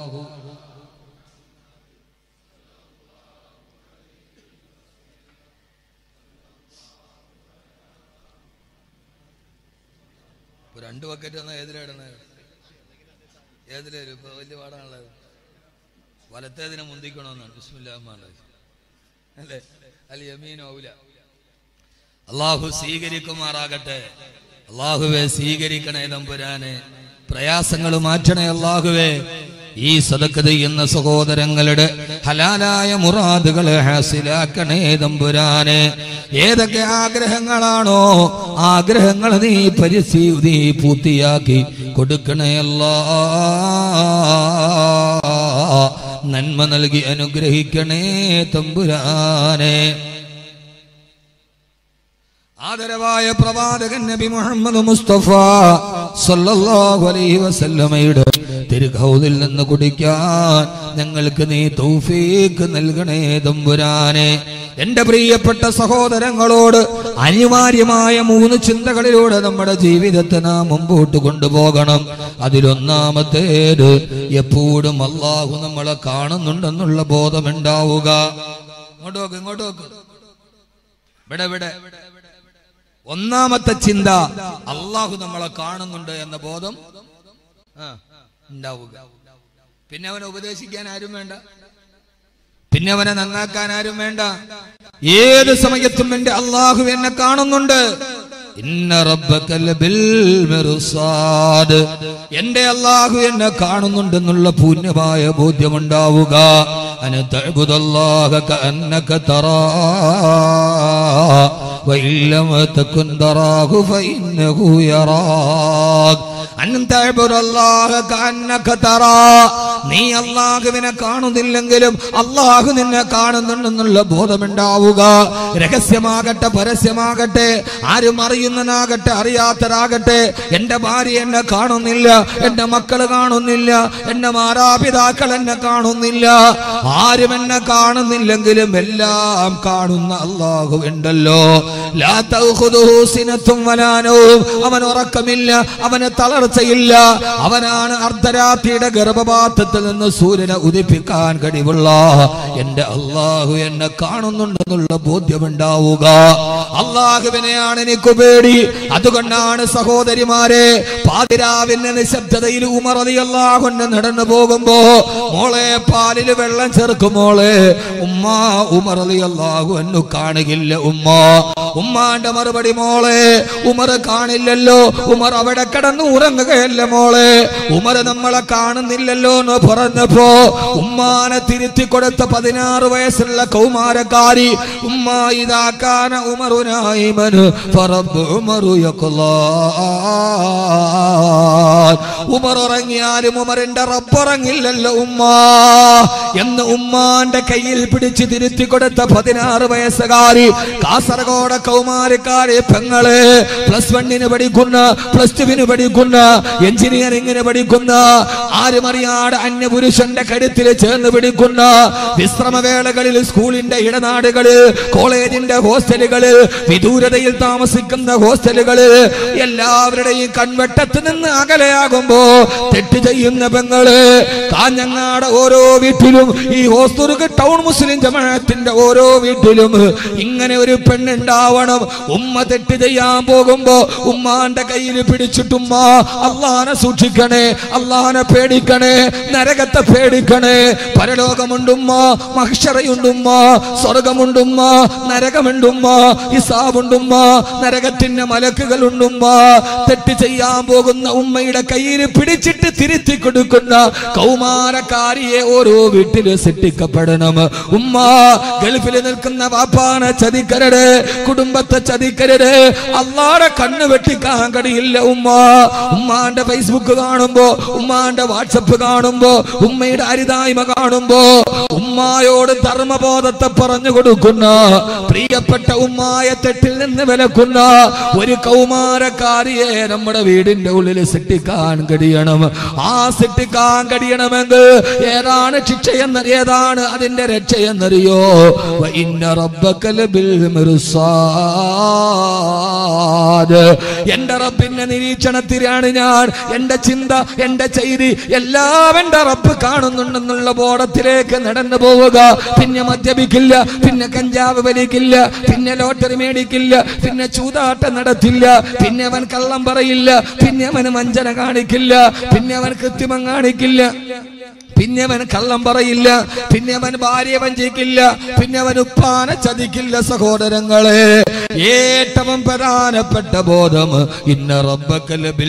ഇപ്പൊ രണ്ട് ബക്കറ്റ് വന്നാൽ ഏതിലിടണത് ഏതിലും ഇപ്പൊ വലിയ പാടാണുള്ളത് വലത്തേതിനെ മുന്തിക്കണമെന്നാണ് ബിസ്മില്ലാഹ് അല്ലേ അൽ യമീൻ ഔല അള്ളാഹു സ്വീകരിക്കുമാറാകട്ടെ അള്ളാഹുവെ സ്വീകരിക്കണേ തമ്പുരാനെ പ്രയാസങ്ങൾ മാറ്റണേ അള്ളാഹുവേ ഈ സദക്ക് ചെയ്യുന്ന സഹോദരങ്ങളുടെ ഹലാലായ മുറാദുകളെ ഹാസിലാക്കണേ തമ്പുരാനെ ഏതൊക്കെ ആഗ്രഹങ്ങളാണോ ആഗ്രഹങ്ങൾ നീ പരിസ്ഥി നീ പൂർത്തിയാക്കി കൊടുക്കണേ അല്ലാ നന്മ നൽകി അനുഗ്രഹിക്കണേ തമ്പുരാനെ ആദരവായ പ്രവാചകൻ നബി മുഹമ്മദ് മുസ്തഫ സല്ലല്ലാഹു അലൈഹി വസല്ലമയുടെ തിരുകൗതിൽ നിന്ന് കുടിക്കാൻ ഞങ്ങൾക്ക് നീ തൗഫീക്ക് നൽകണേ തമ്പുരാനെ എന്റെ പ്രിയപ്പെട്ട സഹോദരങ്ങളോട് അനിവാര്യമായ മൂന്ന് ചിന്തകളിലൂടെ നമ്മുടെ ജീവിതത്തെ നാം മുമ്പോട്ട് കൊണ്ടുപോകണം അതിലൊന്നാമത്തേത് എപ്പോഴും അള്ളാഹു നമ്മളെ കാണുന്നുണ്ടെന്നുള്ള ബോധമുണ്ടാവുക ഇങ്ങോട്ട് നോക്ക് ഇങ്ങോട്ട് നോക്ക് ഇവിടെ ഇവിടെ ഒന്നാമത്തെ ചിന്ത അള്ളാഹു നമ്മളെ കാണുന്നുണ്ട് എന്ന ബോധം ആ, ഉണ്ടാവുക പിന്നെ അവനെ ഉപദേശിക്കാൻ ആരും വേണ്ട പിന്നെ അവനെ നന്നാക്കാൻ ആരും വേണ്ട ഏത് സമയത്തും എന്റെ അള്ളാഹു എന്നെ കാണുന്നുണ്ട് ഇന്ന റബ്ബക ലബിൽ മിർസാദ് എന്റെ അള്ളാഹു എന്നെ കാണുന്നുണ്ടെന്നുള്ള പൂർണ്ണമായ ബോധ്യമുണ്ടാവുക അന തഅബുദല്ലാഹ കഅന്നക തറാ وإن لم تكن تراه فإنه يراك أن تعبد الله كأنك ترى നീ അള്ളാഹുവിനെ കാണുന്നില്ലെങ്കിലും അള്ളാഹു നിന്നെ കാണുന്നുണ്ടെന്നുള്ള ബോധമുണ്ടാവുക രഹസ്യമാകട്ടെ പരസ്യമാകട്ടെ ആരും അറിയുന്നനാകട്ടെ അറിയാത്തരാകട്ടെ എന്റെ ഭാര്യ എന്നെ കാണുന്നില്ല എന്റെ മക്കൾ കാണുന്നില്ല എന്റെ മാതാപിതാക്കൾ എന്നെ കാണുന്നില്ല ആരും എന്നെ കാണുന്നില്ലെങ്കിലും എല്ലാം കാണുന്ന അള്ളാഹു ഉണ്ടല്ലോ ലാ തൗഖുദുഹു സിനത്തും വലാ നൗം. അവൻ ഉറക്കമില്ല അവന് തളർച്ചയില്ല അവനാണ് അർദ്ധരാത്രിയുടെ ഗർഭപാത്രത്തിൽ നിന്ന് സൂര്യനെ ഉദിപ്പിക്കാൻ കഴിവുള്ള എന്റെ അള്ളാഹു എന്നെ കാണുന്നുണ്ടെന്നുള്ള ബോധ്യമുണ്ടാവുക അള്ളാഹുവിനെയാണ് എനിക്ക് പേടി അതുകൊണ്ടാണ് സഹോദരിമാരെ പാതിരാവിന്റെ നിശബ്ദതയിൽ ഉമർ അലി അള്ളാഹുന്റെ നടന്നു പോകുമ്പോ മോളെ പാലില് വെള്ളം ചേർക്കും മോളെ ഉമ്മ ഉമർ അലി അള്ളാഹു എന്നു കാണുകില്ല ഉമ്മ ഉമ്മാന്റെ മറുപടി മോളെ ഉമർ കാണില്ലല്ലോ ഉമർ അവിടെ കിടന്ന് ഉറങ്ങുകയല്ല മോളെ ഉമർ നമ്മളെ കാണുന്നില്ലല്ലോ എന്ന് പറഞ്ഞപ്പോ ഉമ്മാനെ തിരുത്തി കൊടുത്ത പതിനാറ് വയസ്സുള്ള കൗമാരക്കാരി ഉമ്മ ഇതാക്കാന ഉമറുനായിമന് ഫറബ് ഉമറു യഖ്ലാൻ. ഉമർ ഉറങ്ങിയാലും ഉമറിന്റെ റബ്ബുറങ്ങില്ലല്ലോ ഉമ്മ എന്ന് ഉമ്മാന്റെ കയ്യിൽ പിടിച്ച് തിരുത്തി കൊടുത്ത പതിനാറ് വയസ്സുകാരി കാസർഗോഡ് കൗമാരക്കാരി പെങ്ങള് പ്ലസ് വണ്ണിന് പഠിക്കുന്ന പ്ലസ് ടുവിന് പഠിക്കുന്ന എഞ്ചിനീയറിംഗിന് പഠിക്കുന്ന ആരുമറിയാട് അന്യപുരുഷന്റെ കഴുത്തിൽ ചേർന്ന് പിടിക്കുന്ന വിശ്രമവേളകളിൽ സ്കൂളിന്റെ ഇടനാടുകളിൽ കോളേജിന്റെ ഹോസ്റ്റലുകളിൽ വിദൂരതയിൽ താമസിക്കുന്ന ഹോസ്റ്റലുകളിൽ എല്ലാവരുടെയും കൺവെട്ടത്ത് നിന്ന് അകലെയാകുമ്പോ തെറ്റ് ചെയ്യുന്ന പെങ്ങള് കാഞ്ഞങ്ങാട് ഓരോ വീട്ടിലും ഈ ഹോസ്തുർഗ് ടൗൺ മുസ്ലിം ജമാഅത്തിന്റെ ഓരോ വീട്ടിലും ഇങ്ങനെ ഒരു പെണ്ണുണ്ടാവണം ഉമ്മ തെറ്റ് ചെയ്യാൻ പോകുമ്പോ ഉമ്മാന്റെ കയ്യിൽ പിടിച്ചിട്ടുമ്മ അള്ളാനെ സൂക്ഷിക്കണേ അള്ളാനെ പേടിക്കണേ നരകത്തെ പേടിക്കണേ പരലോകമുണ്ടുമ്മ മഹ്ഷറയുണ്ടുമ്മ സ്വർഗമുണ്ടുമ്മ നരകമുണ്ടുമ്മ ഹിസാബുണ്ടുമ്മ നരകത്തിന്റെ മലക്കുകളുണ്ടുമ്മ തെറ്റ് ചെയ്യാൻ പോകുന്ന ഉമ്മയുടെ കയ്യിൽ പിടിച്ചിട്ട് തിരുത്തി കൊടുക്കുന്ന കൗമാരക്കാരിയെ ഓരോ വീട്ടില് സൃഷ്ടിക്കപ്പെടണം ഉമ്മ ഗൾഫിൽ നിൽക്കുന്ന വാപ്പാനെ ചതിക്കരുത് കുടുംബത്തെ ചതിക്കരുത് അള്ളാടെ കണ്ണ് വെട്ടിക്കാൻ കഴിയില്ല ഉമ്മ ഉമ്മാന്റെ ഫേസ്ബുക്ക് കാണുമ്പോ ഉമ്മാന്റെ വാട്സപ്പ് കാണുമ്പോ ഉമ്മയുടെ അരിതായ്മ കാണുമ്പോ ഉമ്മായോട് ധർമ്മബോധത്തെ പറഞ്ഞു കൊടുക്കുന്ന പ്രിയപ്പെട്ട ഉമ്മായ തെറ്റിൽ നിന്ന് വിലക്കുന്ന ഒരു കൗമാരക്കാരിയെ നമ്മുടെ വീടിന്റെ ഉള്ളിൽ സൃഷ്ടിക്കാൻ കഴിയണം ആ സൃഷ്ടിക്കാൻ കഴിയണമെങ്കിൽ ഏതാണ് ശിക്ഷയെന്ന് ഏതാണ് അതിന്റെ രക്ഷയെന്നറിയോ വ ഇന്ന റബ്ബക ലബിൽ മിർസാദ് എന്റെ റബ്ബിന്റെ നിരീക്ഷണത്തിലാണ് ഞാൻ എന്റെ ചിന്ത എന്റെ ചെയ്തി എല്ലാം എന്റെ റബ്ബ് കാണുന്നുണ്ടെന്നുള്ള ബോധത്തിലേക്ക് നടന്നു പോവുക പിന്നെ മദ്യപിക്കില്ല പിന്നെ കഞ്ചാവ് വലിക്കില്ല പിന്നെ ലോട്ടറി മേടിക്കില്ല പിന്നെ ചൂതാട്ടം നടത്തില്ല പിന്നെ അവൻ കള്ളം പറയില്ല പിന്നെ അവൻ വഞ്ചന കാണിക്കില്ല പിന്നെ അവൻ കൃത്രിമം കാണിക്കില്ല പിന്നെ അവൻ കള്ളം പറയില്ല പിന്നെ അവൻ ഭാര്യ വഞ്ചിക്കില്ല പിന്നെ അവൻ ഉപ്പാനെ ചതിക്കില്ല സഹോദരങ്ങളെ ഏറ്റവും പ്രധാനപ്പെട്ട ബോധം ഇന്ന റബ്ബക്കൽ ബിൽ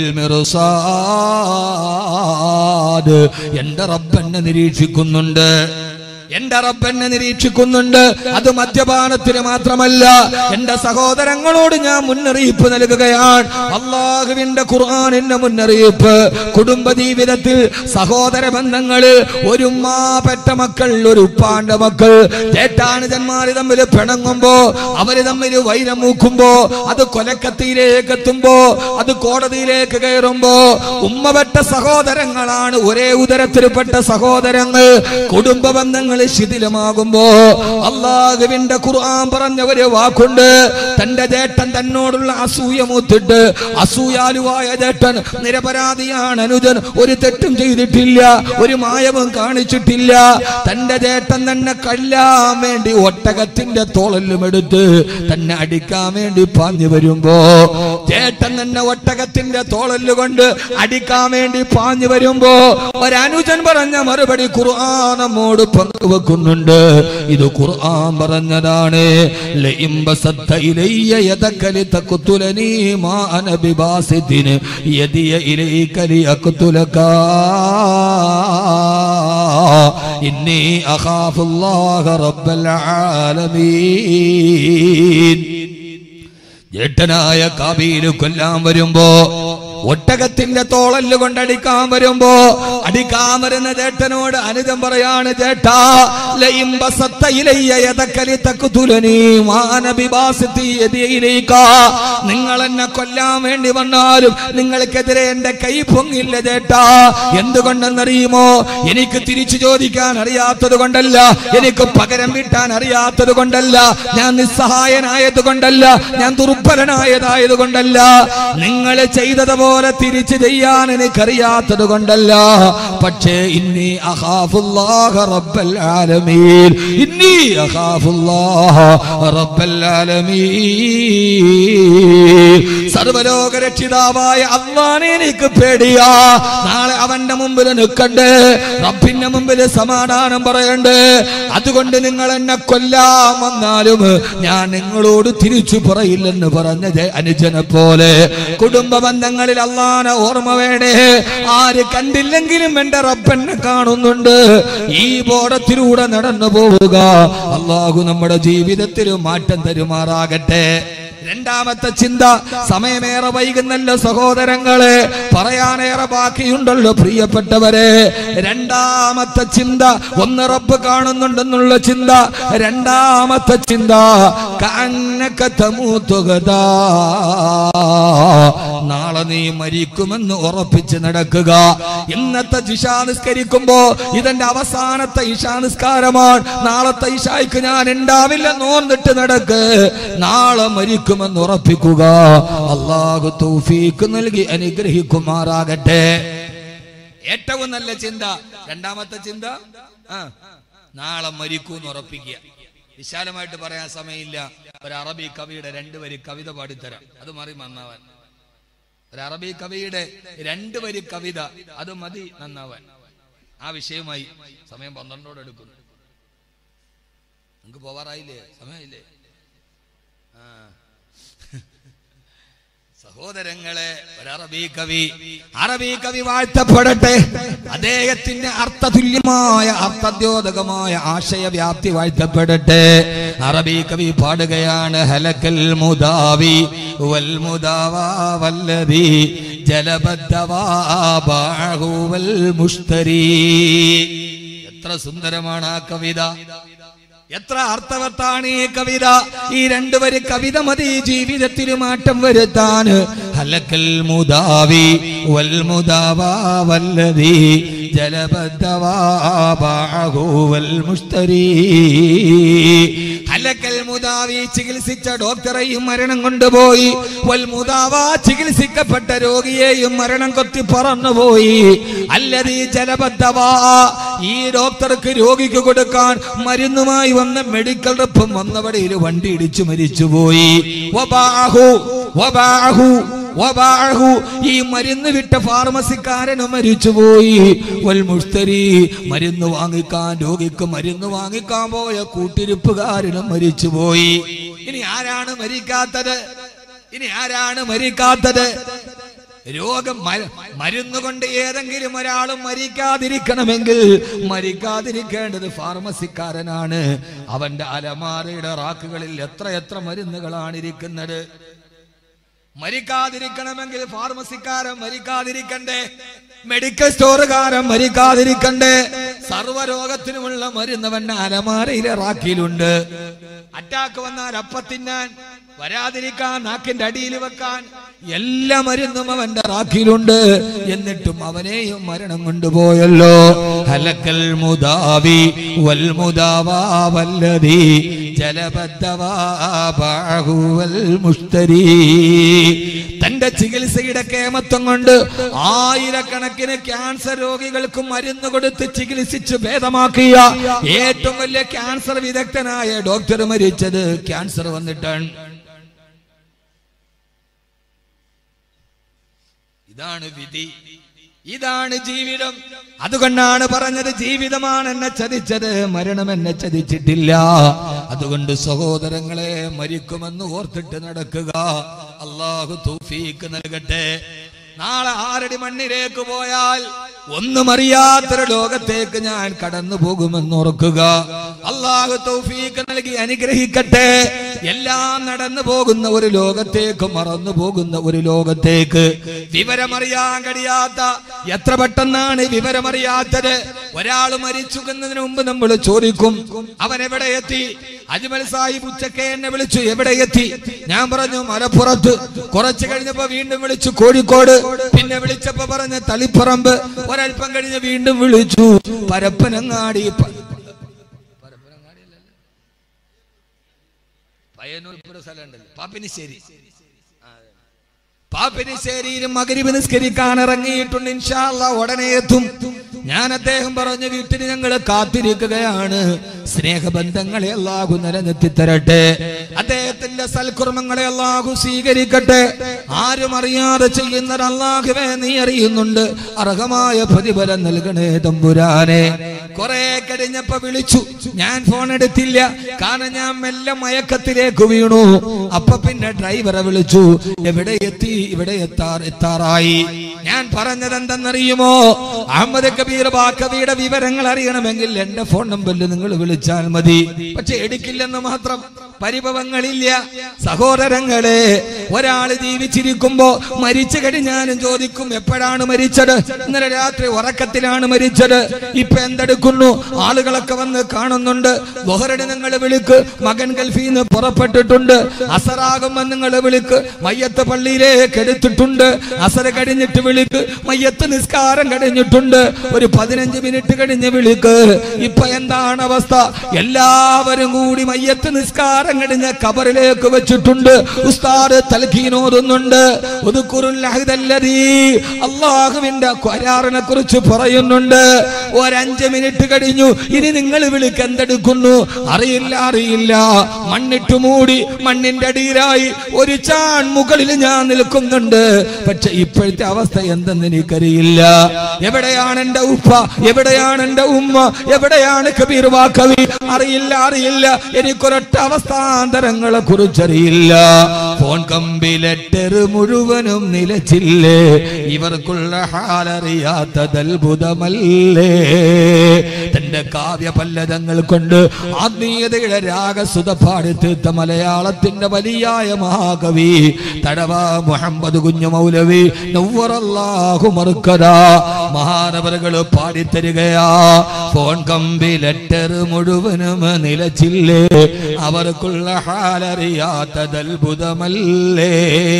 മിർസാദ് എന്റെ റബ്ബെന്നെ നിരീക്ഷിക്കുന്നുണ്ട് എന്റെ റബ്ബെന്നെ നിരീക്ഷിക്കുന്നുണ്ട് അത് മദ്യപാനത്തിന് മാത്രമല്ല എന്റെ സഹോദരങ്ങളോട് ഞാൻ മുന്നറിയിപ്പ് നൽകുകയാണ് അള്ളാഹുവിന്റെ ഖുർആാനിന്റെ മുന്നറിയിപ്പ് കുടുംബ ജീവിതത്തിൽ സഹോദര ബന്ധങ്ങള് ഒരു ഉമ്മാ പെറ്റ മക്കൾ ഒരു ഉപ്പാന്റെ മക്കൾ ചേട്ടാനുജന്മാര് തമ്മിൽ പിണങ്ങുമ്പോ അവര് തമ്മിൽ വൈരം മൂക്കുമ്പോ അത് കൊലക്കത്തിയിലേക്ക് എത്തുമ്പോ അത് കോടതിയിലേക്ക് കയറുമ്പോ ഉമ്മ പെട്ട സഹോദരങ്ങളാണ് ഒരേ ഉദരത്തിൽപ്പെട്ട സഹോദരങ്ങൾ കുടുംബ ബന്ധങ്ങൾ ശിഥിലമാകുമ്പോ അള്ളാഹുവിന്റെ ഖുർആൻ പറഞ്ഞ ഒരു വാക്കുണ്ട് തന്റെ ജേട്ടൻ തന്നോടുള്ള അസൂയ മൂത്തിട്ട് അസൂയാലുവായ ജേട്ടൻ നിരപരാധിയാണ് അനുജൻ ഒരു തെറ്റും ചെയ്തിട്ടില്ല ഒരു മായവും കാണിച്ചിട്ടില്ല തന്റെ ജേട്ടൻ തന്നെ കല്ലാൻ വേണ്ടി ഒട്ടകത്തിന്റെ തോളലും എടുത്ത് തന്നെ അടിക്കാൻ വേണ്ടി പാഞ്ഞു വരുമ്പോ ചേട്ടൻ തന്നെ ഒട്ടകത്തിന്റെ തോളല് കൊണ്ട് അടിക്കാൻ വേണ്ടി പാഞ്ഞു വരുമ്പോ ഒരനുജൻ പറഞ്ഞ മറുപടി ഖുർആൻ നമ്മോട് പങ്കുവെക്കുന്നുണ്ട് ഇത് ഖുർആൻ പറഞ്ഞതാണ് ലഇംബസത്ത ഇലയ്യ യദക ലിതഖ്തുലനി മാ അന ബിബാസിദിൻ യദിയ ഇലൈക ലിയഖ്തുലക ഇന്നി അഖാഫുല്ലാഹ റബ്ബൽ ആലമീൻ ജേട്ടനായ കാബീല് കൊല്ലാൻ വരുമ്പോ ഒട്ടകത്തിന്റെ തോളല് കൊണ്ടടിക്കാൻ വരുമ്പോ അടിക്കാൻ വരുന്ന ചേട്ടനോട് അനുജം പറയാണ് ചേട്ടാ ലയിംബസത്ത ഇലയ്യ യദക്കലി തഖ്തുലനി മാനബി ബാസിത്തി യദിയിലേക്ക നിങ്ങൾ എന്നെ കൊല്ലാൻ വേണ്ടി വന്നാലും നിങ്ങൾക്കെതിരെ എന്റെ കൈ പൊങ്ങില്ല ചേട്ടാ എന്തുകൊണ്ടെന്നറിയുമോ എനിക്ക് തിരിച്ചു ചോദിക്കാൻ അറിയാത്തത് കൊണ്ടല്ല എനിക്ക് പകരം വീട്ടാൻ അറിയാത്തത് കൊണ്ടല്ല ഞാൻ നിസ്സഹായനായത് കൊണ്ടല്ല ഞാൻ ദുർബലനായതായത് കൊണ്ടല്ല നിങ്ങൾ ചെയ്തതുപോലെ പോലെ തിരിച്ചു ചെയ്യാൻ എനിക്കറിയാത്തത് കൊണ്ടല്ല പക്ഷേ ഇന്നി അഖാഫുല്ലാഹ റബ്ബൽ ആലമീൻ ഇന്നി അഖാഫുല്ലാഹ റബ്ബൽ ആലമീൻ സർവലോക രക്ഷിതാവായ അള്ളാനെ എനിക്ക് പേടിയാ നാളെ അവന്റെ മുമ്പിൽ നിൽക്കണ്ടേ റബ്ബിന്റെ മുമ്പിൽ സമാധാനം പറയണ്ടേ അതുകൊണ്ട് നിങ്ങൾ എന്നെ കൊല്ലാൻ വന്നാലും ഞാൻ നിങ്ങളോട് തിരിച്ചു പറയില്ലെന്ന് പറഞ്ഞത് അനുജനെ പോലെ കുടുംബ ബന്ധങ്ങളിൽ അള്ളാനെ ഓർമ്മ വേണേ ആര് കണ്ടില്ലെങ്കിലും എന്റെ റബ്ബെന്നെ കാണുന്നുണ്ട് ഈ ബോധത്തിലൂടെ നടന്നു പോവുക അള്ളാഹു നമ്മുടെ ജീവിതത്തിൽ മാറ്റം തരുമാറാകട്ടെ രണ്ടാമത്തെ ചിന്ത സമയമേറെ വൈകുന്നല്ലോ സഹോദരങ്ങളെ പറയാനേറെ ബാക്കിയുണ്ടല്ലോ പ്രിയപ്പെട്ടവരെ രണ്ടാമത്തെ ചിന്ത ഒന്ന് റബ്ബ് കാണുന്നുണ്ടെന്നുള്ള ചിന്ത രണ്ടാമത്തെ ചിന്ത കന്നക്ക തമൂത്തുകതാ നാളെ നീ മരിക്കുമെന്ന് ഉറപ്പിച്ച് നടക്കുക ഇന്നത്തെ ഇഷാ നിസ്കരിക്കുമ്പോ ഇതെന്റെ അവസാനത്തെ ഇഷാ നിസ്കാരമാണ് നാളത്തെ ഇഷായ്ക്ക് ഞാൻ ഉണ്ടാവില്ല നോർന്നിട്ട് നടക്ക് നാളെ മരിക്കുമെന്ന് ഉറപ്പിക്കുക അള്ളാഹു തൗഫീക്ക് നൽകി അനുഗ്രഹിക്കുമാറാകട്ടെ ഏറ്റവും നല്ല ചിന്ത രണ്ടാമത്തെ ചിന്ത ആ നാളെ മരിക്കൂന്ന് ഉറപ്പിക്കുക വിശാലമായിട്ട് പറയാൻ സമയമില്ല ഒരു അറബി കവിയുടെ രണ്ടു വരി കവിത പാടിത്തരാം അത് മറി നന്നാവാൻ ഒരു അറബി കവിയുടെ രണ്ടു വരി കവിത അത് മതി നന്നാവാൻ ആ വിഷയമായി സമയം പന്ത്രണ്ടോടെ എടുക്കുന്നു നിങ്ങൾക്ക് പോവാറായില്ലേ സമയമില്ലേ ആ സഹോദരങ്ങളെ ഒരു അറബി കവി അറബി കവി വാഴ്ത്തപ്പെടട്ടെ അദ്ദേഹത്തിന്റെ അർത്ഥതുല്യമായ അർത്ഥദ്യോതകമായ ആശയവ്യാപ്തി വാഴ്ത്തപ്പെടട്ടെ അറബി കവി പാടുകയാണ് ഹലക്കൽ മുദാവി വൽ മുദാവാ വല്ലതി ജലബദ്ധവാ ബാഹു വൽ മുഷ്തരി എത്ര സുന്ദരമാണ് ആ കവിത എത്ര അർത്ഥവത്താണ് ഈ കവിത ഈ രണ്ടുപേര് കവിത മതി ജീവിതത്തിൽ മാറ്റം വരുത്താൻ ഹലക്കൽ മുദാവി വൽ മുദാവാ വല്ലതി ജലബദ്ധവാ ബാഹു വൽ മുസ്തരി ഹലക്കൽ മുദാവി ചികിത്സിച്ച ഡോക്ടറെയും മരണം കൊണ്ടുപോയി വൽ മുദാവ ചികിത്സിക്കപ്പെട്ട രോഗിയെയും മരണം കൊത്തി പറന്നുപോയി അല്ലതീ ജലബദ്ധവാ ഈ ഡോക്ടർക്ക് രോഗിക്ക് കൊടുക്കാൻ മരുന്നുമായി വന്ന മെഡിക്കൽ റെപ്പും വന്നവടയിൽ വണ്ടി ഇടിച്ചു മരിച്ചുപോയി വബാഹു വബാഹു വബാഹു ഈ മരുന്ന് വിട്ട ഫാർമസിക്കാരന് മരിച്ചുപോയി വൽ മുഷ്തരി മരുന്ന് വാങ്ങിക്കാൻ രോഗിക്ക് മരുന്ന് വാങ്ങിക്കാൻ പോയ കൂട്ടിരിപ്പുകാരനും മരിച്ചുപോയി ഇനി ആരാണ് മരിക്കാത്തത് ഇനി ആരാണ് മരിക്കാത്തത് രോഗം മര- മരുന്ന് കൊണ്ട് ഏതെങ്കിലും ഒരാൾ മരിക്കാതിരിക്കണമെങ്കിൽ മരിക്കാതിരിക്കേണ്ടത് ഫാർമസിക്കാരനാണ് അവന്റെ അലമാരയുടെ റാക്കുകളിൽ എത്ര എത്ര മരുന്നുകളാണ് ഇരിക്കുന്നത് മരിക്കാതിരിക്കണമെങ്കിൽ ഫാർമസിക്കാരൻ മരിക്കാതിരിക്കണ്ടേ മെഡിക്കൽ സ്റ്റോറുകാരൻ മരിക്കാതിരിക്കണ്ടേ സർവ്വരോഗത്തിനുമുള്ള മരുന്നവന്റെ അലമാരയിലെ റാക്കിയിലുണ്ട് അറ്റാക്ക് വന്നാൽ അപ്പ തിന്നാൻ വരാതിരിക്കാൻ നാക്കിന്റെ അടിയിൽ വെക്കാൻ എല്ലാ മരുന്നും അവന്റെ റാക്കിയിലുണ്ട് എന്നിട്ടും അവനെയും മരണം കൊണ്ടുപോയല്ലോ ഹലക്കൽ മുദാവി വൽ മുദാവാ വല്ലതി ജലബദ്ധവാ ബാഹു വൽ മുഷ്തരി തന്റെ ചികിത്സയുടെ കേമത്വം കൊണ്ട് ആയിരക്കണക്കിന് ക്യാൻസർ രോഗികൾക്ക് മരുന്ന് കൊടുത്ത് ചികിത്സിച്ച് ഭേദമാക്കിയ ഏറ്റവും വലിയ ക്യാൻസർ വിദഗ്ധനായ ഡോക്ടർ മരിച്ചത് ക്യാൻസർ വന്നിട്ടാണ് ഇതാണ് വിധി ഇതാണ് ജീവിതം അതുകൊണ്ടാണ് പറഞ്ഞത് ജീവിതമാണ് എന്നെ ചതിച്ചത് മരണം എന്നെ ചതിച്ചിട്ടില്ല അതുകൊണ്ട് സഹോദരങ്ങളെ മരിക്കുമെന്ന് ഓർത്തിട്ട് നടക്കുക അള്ളാഹു തൗഫീക്ക് നൽകട്ടെ നാളെ ആറടി മണ്ണിലേക്ക് പോയാൽ ഒന്നും അറിയാത്തൊരു ലോകത്തേക്ക് ഞാൻ കടന്നു പോകുമെന്ന് ഓർക്കുക അള്ളാഹു തൗഫീക്ക് നൽകി അനുഗ്രഹിക്കട്ടെ എല്ലാം നടന്നു പോകുന്ന ഒരു ലോകത്തേക്ക് മറന്നു പോകുന്ന ഒരു ലോകത്തേക്ക് വിവരമറിയാൻ കഴിയാത്ത എത്ര പെട്ടെന്നാണ് വിവരമറിയാത്തത് ഒരാൾ മരിച്ചുകുന്നതിന് മുമ്പ് നമ്മൾ ചോദിക്കും അവൻ എവിടെ എത്തി അജ്മൽ സാഹിബ് ഉച്ചക്കെ എന്നെ വിളിച്ചു എവിടെ എത്തി ഞാൻ പറഞ്ഞു മലപ്പുറത്ത് കുറച്ചു കഴിഞ്ഞപ്പോ വീണ്ടും വിളിച്ചു കോഴിക്കോട് പിന്നെ വിളിച്ചപ്പോ പറഞ്ഞ തളിപ്പറമ്പ് ഒരൽപ്പം കഴിഞ്ഞ് വീണ്ടും വിളിച്ചു പരപ്പനങ്ങാടി പ- പരപ്പനങ്ങാടിയല്ലല്ലോ. പയ്യന്നൂർ ഇപ്പൊ ഒരു സ്ഥലമുണ്ടല്ലോ പാപ്പിനിശ്ശേരി ആ, അതെ. പാപ്പിനിശ്ശേരിയിലും മകരിവ് നിസ്കരിക്കാൻ ഇറങ്ങിയിട്ടുണ്ട് ഇൻഷാല്ല ഉടനെ എത്തും ഞാൻ അദ്ദേഹം പറഞ്ഞു വീട്ടിൽ ഞങ്ങൾ കാത്തിരിക്കുകയാണ് സ്നേഹബന്ധങ്ങളെ അല്ലാഹു നിലനിർത്തി തരട്ടെ അദ്ദേഹത്തിന്റെ സൽക്കുർമ്മങ്ങളെ അല്ലാഹു സ്വീകരിക്കട്ടെ ആരും അറിയാതെ ചെയ്യുന്നത് അല്ലാഹുവേ നീ അറിയുന്നുണ്ട് അർഹമായ പ്രതിഫലം നൽകണേ തമ്പുരാനെ കുറെ കഴിഞ്ഞപ്പോ വിളിച്ചു ഞാൻ ഫോൺ എടുത്തില്ല കാരണം ഞാൻ മെല്ലെ മയക്കത്തിലേക്ക് വീണു അപ്പൊ പിന്നെ ഡ്രൈവറെ വിളിച്ചു എവിടെ എത്തി ഇവിടെ എത്താർ എത്താറായി ഞാൻ പറഞ്ഞത് എന്തെന്നറിയുമോ അഹമ്മദ് കബീർ ബാക്കവിയുടെ വിവരങ്ങൾ അറിയണമെങ്കിൽ എന്റെ ഫോൺ നമ്പറിൽ നിങ്ങൾ വിളിച്ചാൽ മതി പക്ഷെ എടുക്കില്ലെന്ന് മാത്രം പരിഭവങ്ങളില്ല സഹോദരങ്ങളെ ഒരാൾ ജീവിച്ചിരിക്കുമ്പോ മരിച്ചു കഴിഞ്ഞാലും ചോദിക്കും എപ്പോഴാണ് മരിച്ചത് ഇന്നലെ രാത്രി ഉറക്കത്തിലാണ് മരിച്ചത് ഇപ്പൊ എന്തെടുക്കുന്നു ആളുകളൊക്കെ വന്ന് കാണുന്നുണ്ട് ബൊഹറടി നിങ്ങൾ വിളിക്ക് മകൻ ഗൾഫിൽ നിന്ന് പുറപ്പെട്ടിട്ടുണ്ട് അസറാകുമ്പോൾ നിങ്ങൾ വിളിക്ക് മയ്യത്ത് പള്ളിയിലേക്ക് എടുത്തിട്ടുണ്ട് അസർ കഴിഞ്ഞിട്ട് വിളിക്ക് മയ്യത്ത് നിസ്കാരം കഴിഞ്ഞിട്ടുണ്ട് ഒരു പതിനഞ്ച് മിനിറ്റ് കഴിഞ്ഞ് വിളിക്ക് ഇപ്പൊ എന്താണ് അവസ്ഥ എല്ലാവരും കൂടി മയ്യത്ത് നിസ്കാരം കഴിഞ്ഞ കബറിലേക്ക് വെച്ചിട്ടുണ്ട് ഉസ്താദ് തൽഖീനോതുന്നുണ്ട് അള്ളാഹുവിന്റെ കരാറിനെ കുറിച്ച് പറയുന്നുണ്ട് ഒരഞ്ച് മിനിറ്റ് കഴിഞ്ഞു ഇനി നിങ്ങൾ വിളിക്ക് എന്തെടുക്കുന്നു അറിയില്ല അറിയില്ല മണ്ണിട്ട് മൂടി മണ്ണിന്റെ അടിയിലായി ഒരു ചാൺ മുകളിൽ ഞാൻ നിൽക്കുന്നുണ്ട് പക്ഷെ ഇപ്പോഴത്തെ അവസ്ഥ എന്തെന്ന് എനിക്കറിയില്ല എവിടെയാണ് എന്റെ ഉപ്പ എവിടെയാണ് എന്റെ ഉമ്മ എവിടെയാണ് കബീർ വാക്കവി അറിയില്ല അറിയില്ല എനിക്കൊരൊറ്റ അവസ്ഥാന്തരങ്ങളെ കുറിച്ചറിയില്ല ഫോൺ കമ്പിലെറ്റർ മുഴുവനും നിലച്ചില്ലേ ഇവർക്കുള്ള ഹാലറിയാത്തത് അത്ഭുതമല്ലേ തന്റെ കാവ്യ പല്ലതങ്ങൾ കൊണ്ട് ആത്മീയതയുടെ രാഗസുത പാടി തീർത്ത മലയാളത്തിന്റെ വലിയായ മഹാകവി തടവ മുഹമ്മദ് കുഞ്ഞു മൗലവി നവ്വറല്ലാഹു മറുക്കത മഹാനവറുകൾ പാടിത്തരികയാ ഫോൺ കമ്പി ലെറ്റർ മുഴുവനും നിലച്ചില്ലേ അവർക്കുള്ള ഹാലറിയാത്തത് അത്ഭുതമല്ലേ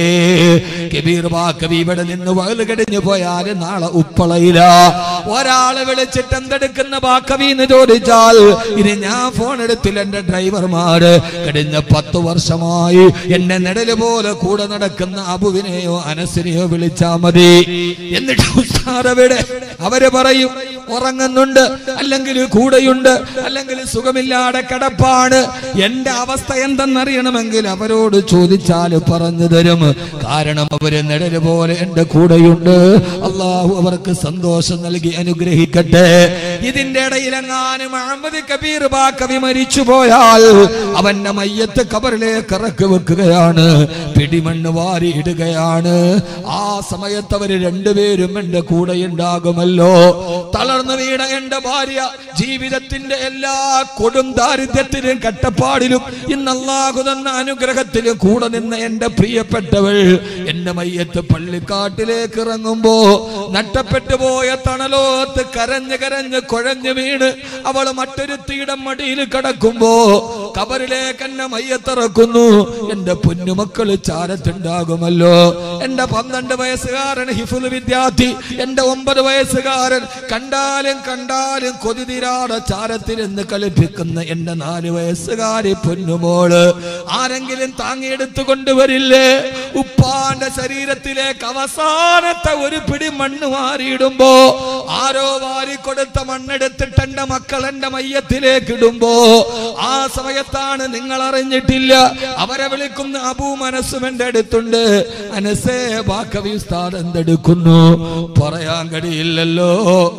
കബീർ വാക്കവി ഇവിടെ നിന്ന് വകല് കടിഞ്ഞു പോയാൽ നാളെ ഉപ്പളയില ഒരാളെ വിളിച്ചിട്ട് എന്തെടുക്കുന്ന ബാക്കവി എന്ന് ചോദിച്ചാൽ ഇനി ഞാൻ ഫോൺ എടുത്തില്ല എന്റെ ഡ്രൈവർമാര് കഴിഞ്ഞ പത്ത് വർഷമായി എന്നെ നിഴല് പോലെ കൂടെ നടക്കുന്ന അബുവിനെയോ അനസിനെയോ വിളിച്ചാ മതി എന്നിട്ട് ഉസ്താദ് അവിടെ അവര് പറയും ഉറങ്ങുന്നുണ്ട് അല്ലെങ്കിൽ കൂടെയുണ്ട് അല്ലെങ്കിൽ സുഖമില്ലാതെ കിടപ്പാണ് എന്റെ അവസ്ഥ എന്തെന്നറിയണമെങ്കിൽ അവരോട് ചോദിച്ചാൽ പറഞ്ഞു തരും കാരണം അവര് നിഴല് പോലെ എന്റെ കൂടെയുണ്ട് അള്ളാഹു അവർക്ക് സന്തോഷം നൽകി അനുഗ്രഹിക്കട്ടെ ഇതിന്റെ ഇടയിലെങ്ങാനും അഹമ്മദ് കബീർ ബാക്കവി മരിച്ചു പോയാൽ അവന്റെ മയ്യത്ത് കബറിലേക്ക് ഇറക്കി വെക്കുകയാണ് പിടിമണ്ണ് വാരി ഇടുകയാണ് ആ സമയത്ത് അവര് രണ്ടുപേരും എന്റെ കൂടെ ഉണ്ടാകുമല്ലോ തളർന്നു വീണ എന്റെ ഭാര്യ ജീവിതത്തിന്റെ എല്ലാ കൊടും ദാരിദ്ര്യത്തിലും കട്ടപ്പാടിലും ഇന്ന് അള്ളാഹു തന്ന അനുഗ്രഹത്തിലും കൂടെ നിന്ന എന്റെ പ്രിയപ്പെട്ടവൾ എന്റെ മയ്യത്ത് പള്ളിക്കാട്ടിലേക്ക് ഇറങ്ങുമ്പോ നട്ടപ്പെട്ടു പോയ തണലോത്ത് കരഞ്ഞ് കരഞ്ഞ് കുഴഞ്ഞു വീണ് അവൾ മറ്റൊരുത്തിയുടെ മടിയിൽ കിടക്കുമ്പോ കബറിലേക്ക് എന്നെ മയ്യത്തിറക്കുന്നു എന്റെ പൊന്നുമക്കള് ചാരത്തുണ്ടാകുമല്ലോ എന്റെ പന്ത്രണ്ട് വയസ്സുകാരൻ ഹിഫുൽ വിദ്യാർത്ഥി എന്റെ ഒമ്പത് വയസ്സുകാരൻ കണ്ടാലും കണ്ടാലും കൊതി തീരാതെ ചാരത്തിരുന്ന് കളിപ്പിക്കുന്ന എന്റെ നാല് വയസ്സുകാരി പൊന്നുമോള് ആരെങ്കിലും താങ്ങിയെടുത്തു കൊണ്ടുവരില്ലേ ഉപ്പാന്റെ ശരീരത്തിലേക്ക് അവസാനത്തെ ഒരു പിടി മണ്ണ് വാരിയിടുമ്പോ ആരോ വാരിക്കൊടുത്ത മണ്ണെടുത്തിട്ട് എന്റെ മക്കൾ എന്റെ മയ്യത്തിലേക്ക് ഇടുമ്പോ ആ സമയത്താണ് നിങ്ങൾ അറിഞ്ഞിട്ടില്ല അവരെ വിളിക്കുന്ന അബൂ മനസ്സും എന്റെ അടുത്തുണ്ട് അനസേ ബാക്കവി ഉസ്താദ് എന്തെടുക്കുന്നു പറയാൻ കഴിയില്ലല്ലോ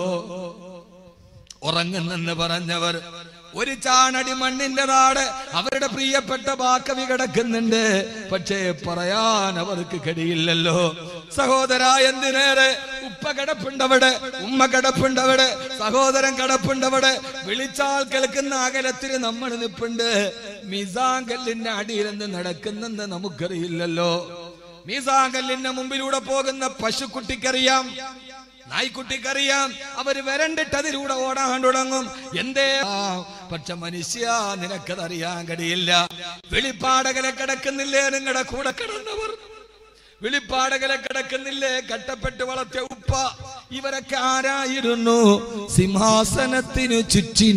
ഉറങ്ങുന്നെന്ന് പറഞ്ഞവർ ഒരു ചാണടി മണ്ണിന്റെ നാട് അവരുടെ പ്രിയപ്പെട്ട ബാക്കവി കിടക്കുന്നുണ്ട് പക്ഷേ പറയാൻ അവർക്ക് കഴിയില്ലല്ലോ സഹോദര എന്തിനേറെ ഉപ്പ കിടപ്പുണ്ടവിടെ ഉമ്മ കിടപ്പുണ്ടവിടെ സഹോദരൻ കിടപ്പുണ്ടവിടെ വിളിച്ചാൽ കേൾക്കുന്ന അകലത്തിൽ നമ്മൾ നിപ്പുണ്ട് മിസാങ്കല്ലിന്റെ അടിയിലെന്ന് നടക്കുന്നെന്ന് നമുക്കറിയില്ലല്ലോ മീസാങ്കല്ലിന്റെ മുമ്പിലൂടെ പോകുന്ന പശുക്കുട്ടിക്കറിയാം നായ്ക്കുട്ടിക്കറിയാം അവര് വരണ്ടിട്ട് അതിലൂടെ ഓടാൻ തുടങ്ങും എന്തേ ആ, പക്ഷെ മനുഷ്യ നിനക്കതറിയാൻ കഴിയില്ല വെളിപ്പാടകലെ കിടക്കുന്നില്ലേ നിങ്ങളുടെ കൂടെ കിടന്നവർ വെളിപ്പാടകലെ കിടക്കുന്നില്ലേ കട്ടപ്പെട്ട് വളർത്തിയ ഉപ്പ ഇവരൊക്കെ ആരായിരുന്നു സിംഹാസനത്തിനു ചുറ്റി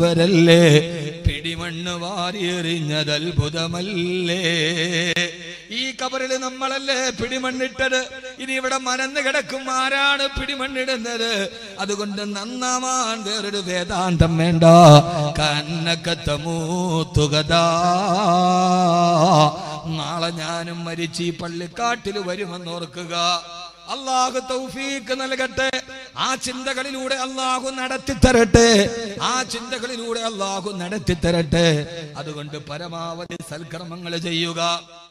നിന്നവരല്ലേ പിടിമണ്ണ് വാരിയെറിഞ്ഞത് അത്ഭുതമല്ലേ ഈ കബറിൽ നമ്മളല്ലേ പിടിമണ്ണിട്ടത് ഇനി ഇവിടെ മനന്ന് കിടക്കും ആരാണ് പിടിമണ്ണിടുന്നത് അതുകൊണ്ട് നന്നാവാൻ വേറൊരു വേദാന്തം വേണ്ട കന്നക്കത്തമൂത്തുകതാ നാളെ ഞാനും മരിച്ച് ഈ പള്ളിക്കാട്ടിൽ വരുമെന്ന് ഓർക്കുക അള്ളാഹു തൗഫീക്ക് നൽകട്ടെ ആ ചിന്തകളിലൂടെ അള്ളാഹു നടത്തി തരട്ടെ ആ ചിന്തകളിലൂടെ അള്ളാഹു നടത്തി തരട്ടെ അതുകൊണ്ട് പരമാവധി സൽക്കർമ്മങ്ങൾ ചെയ്യുക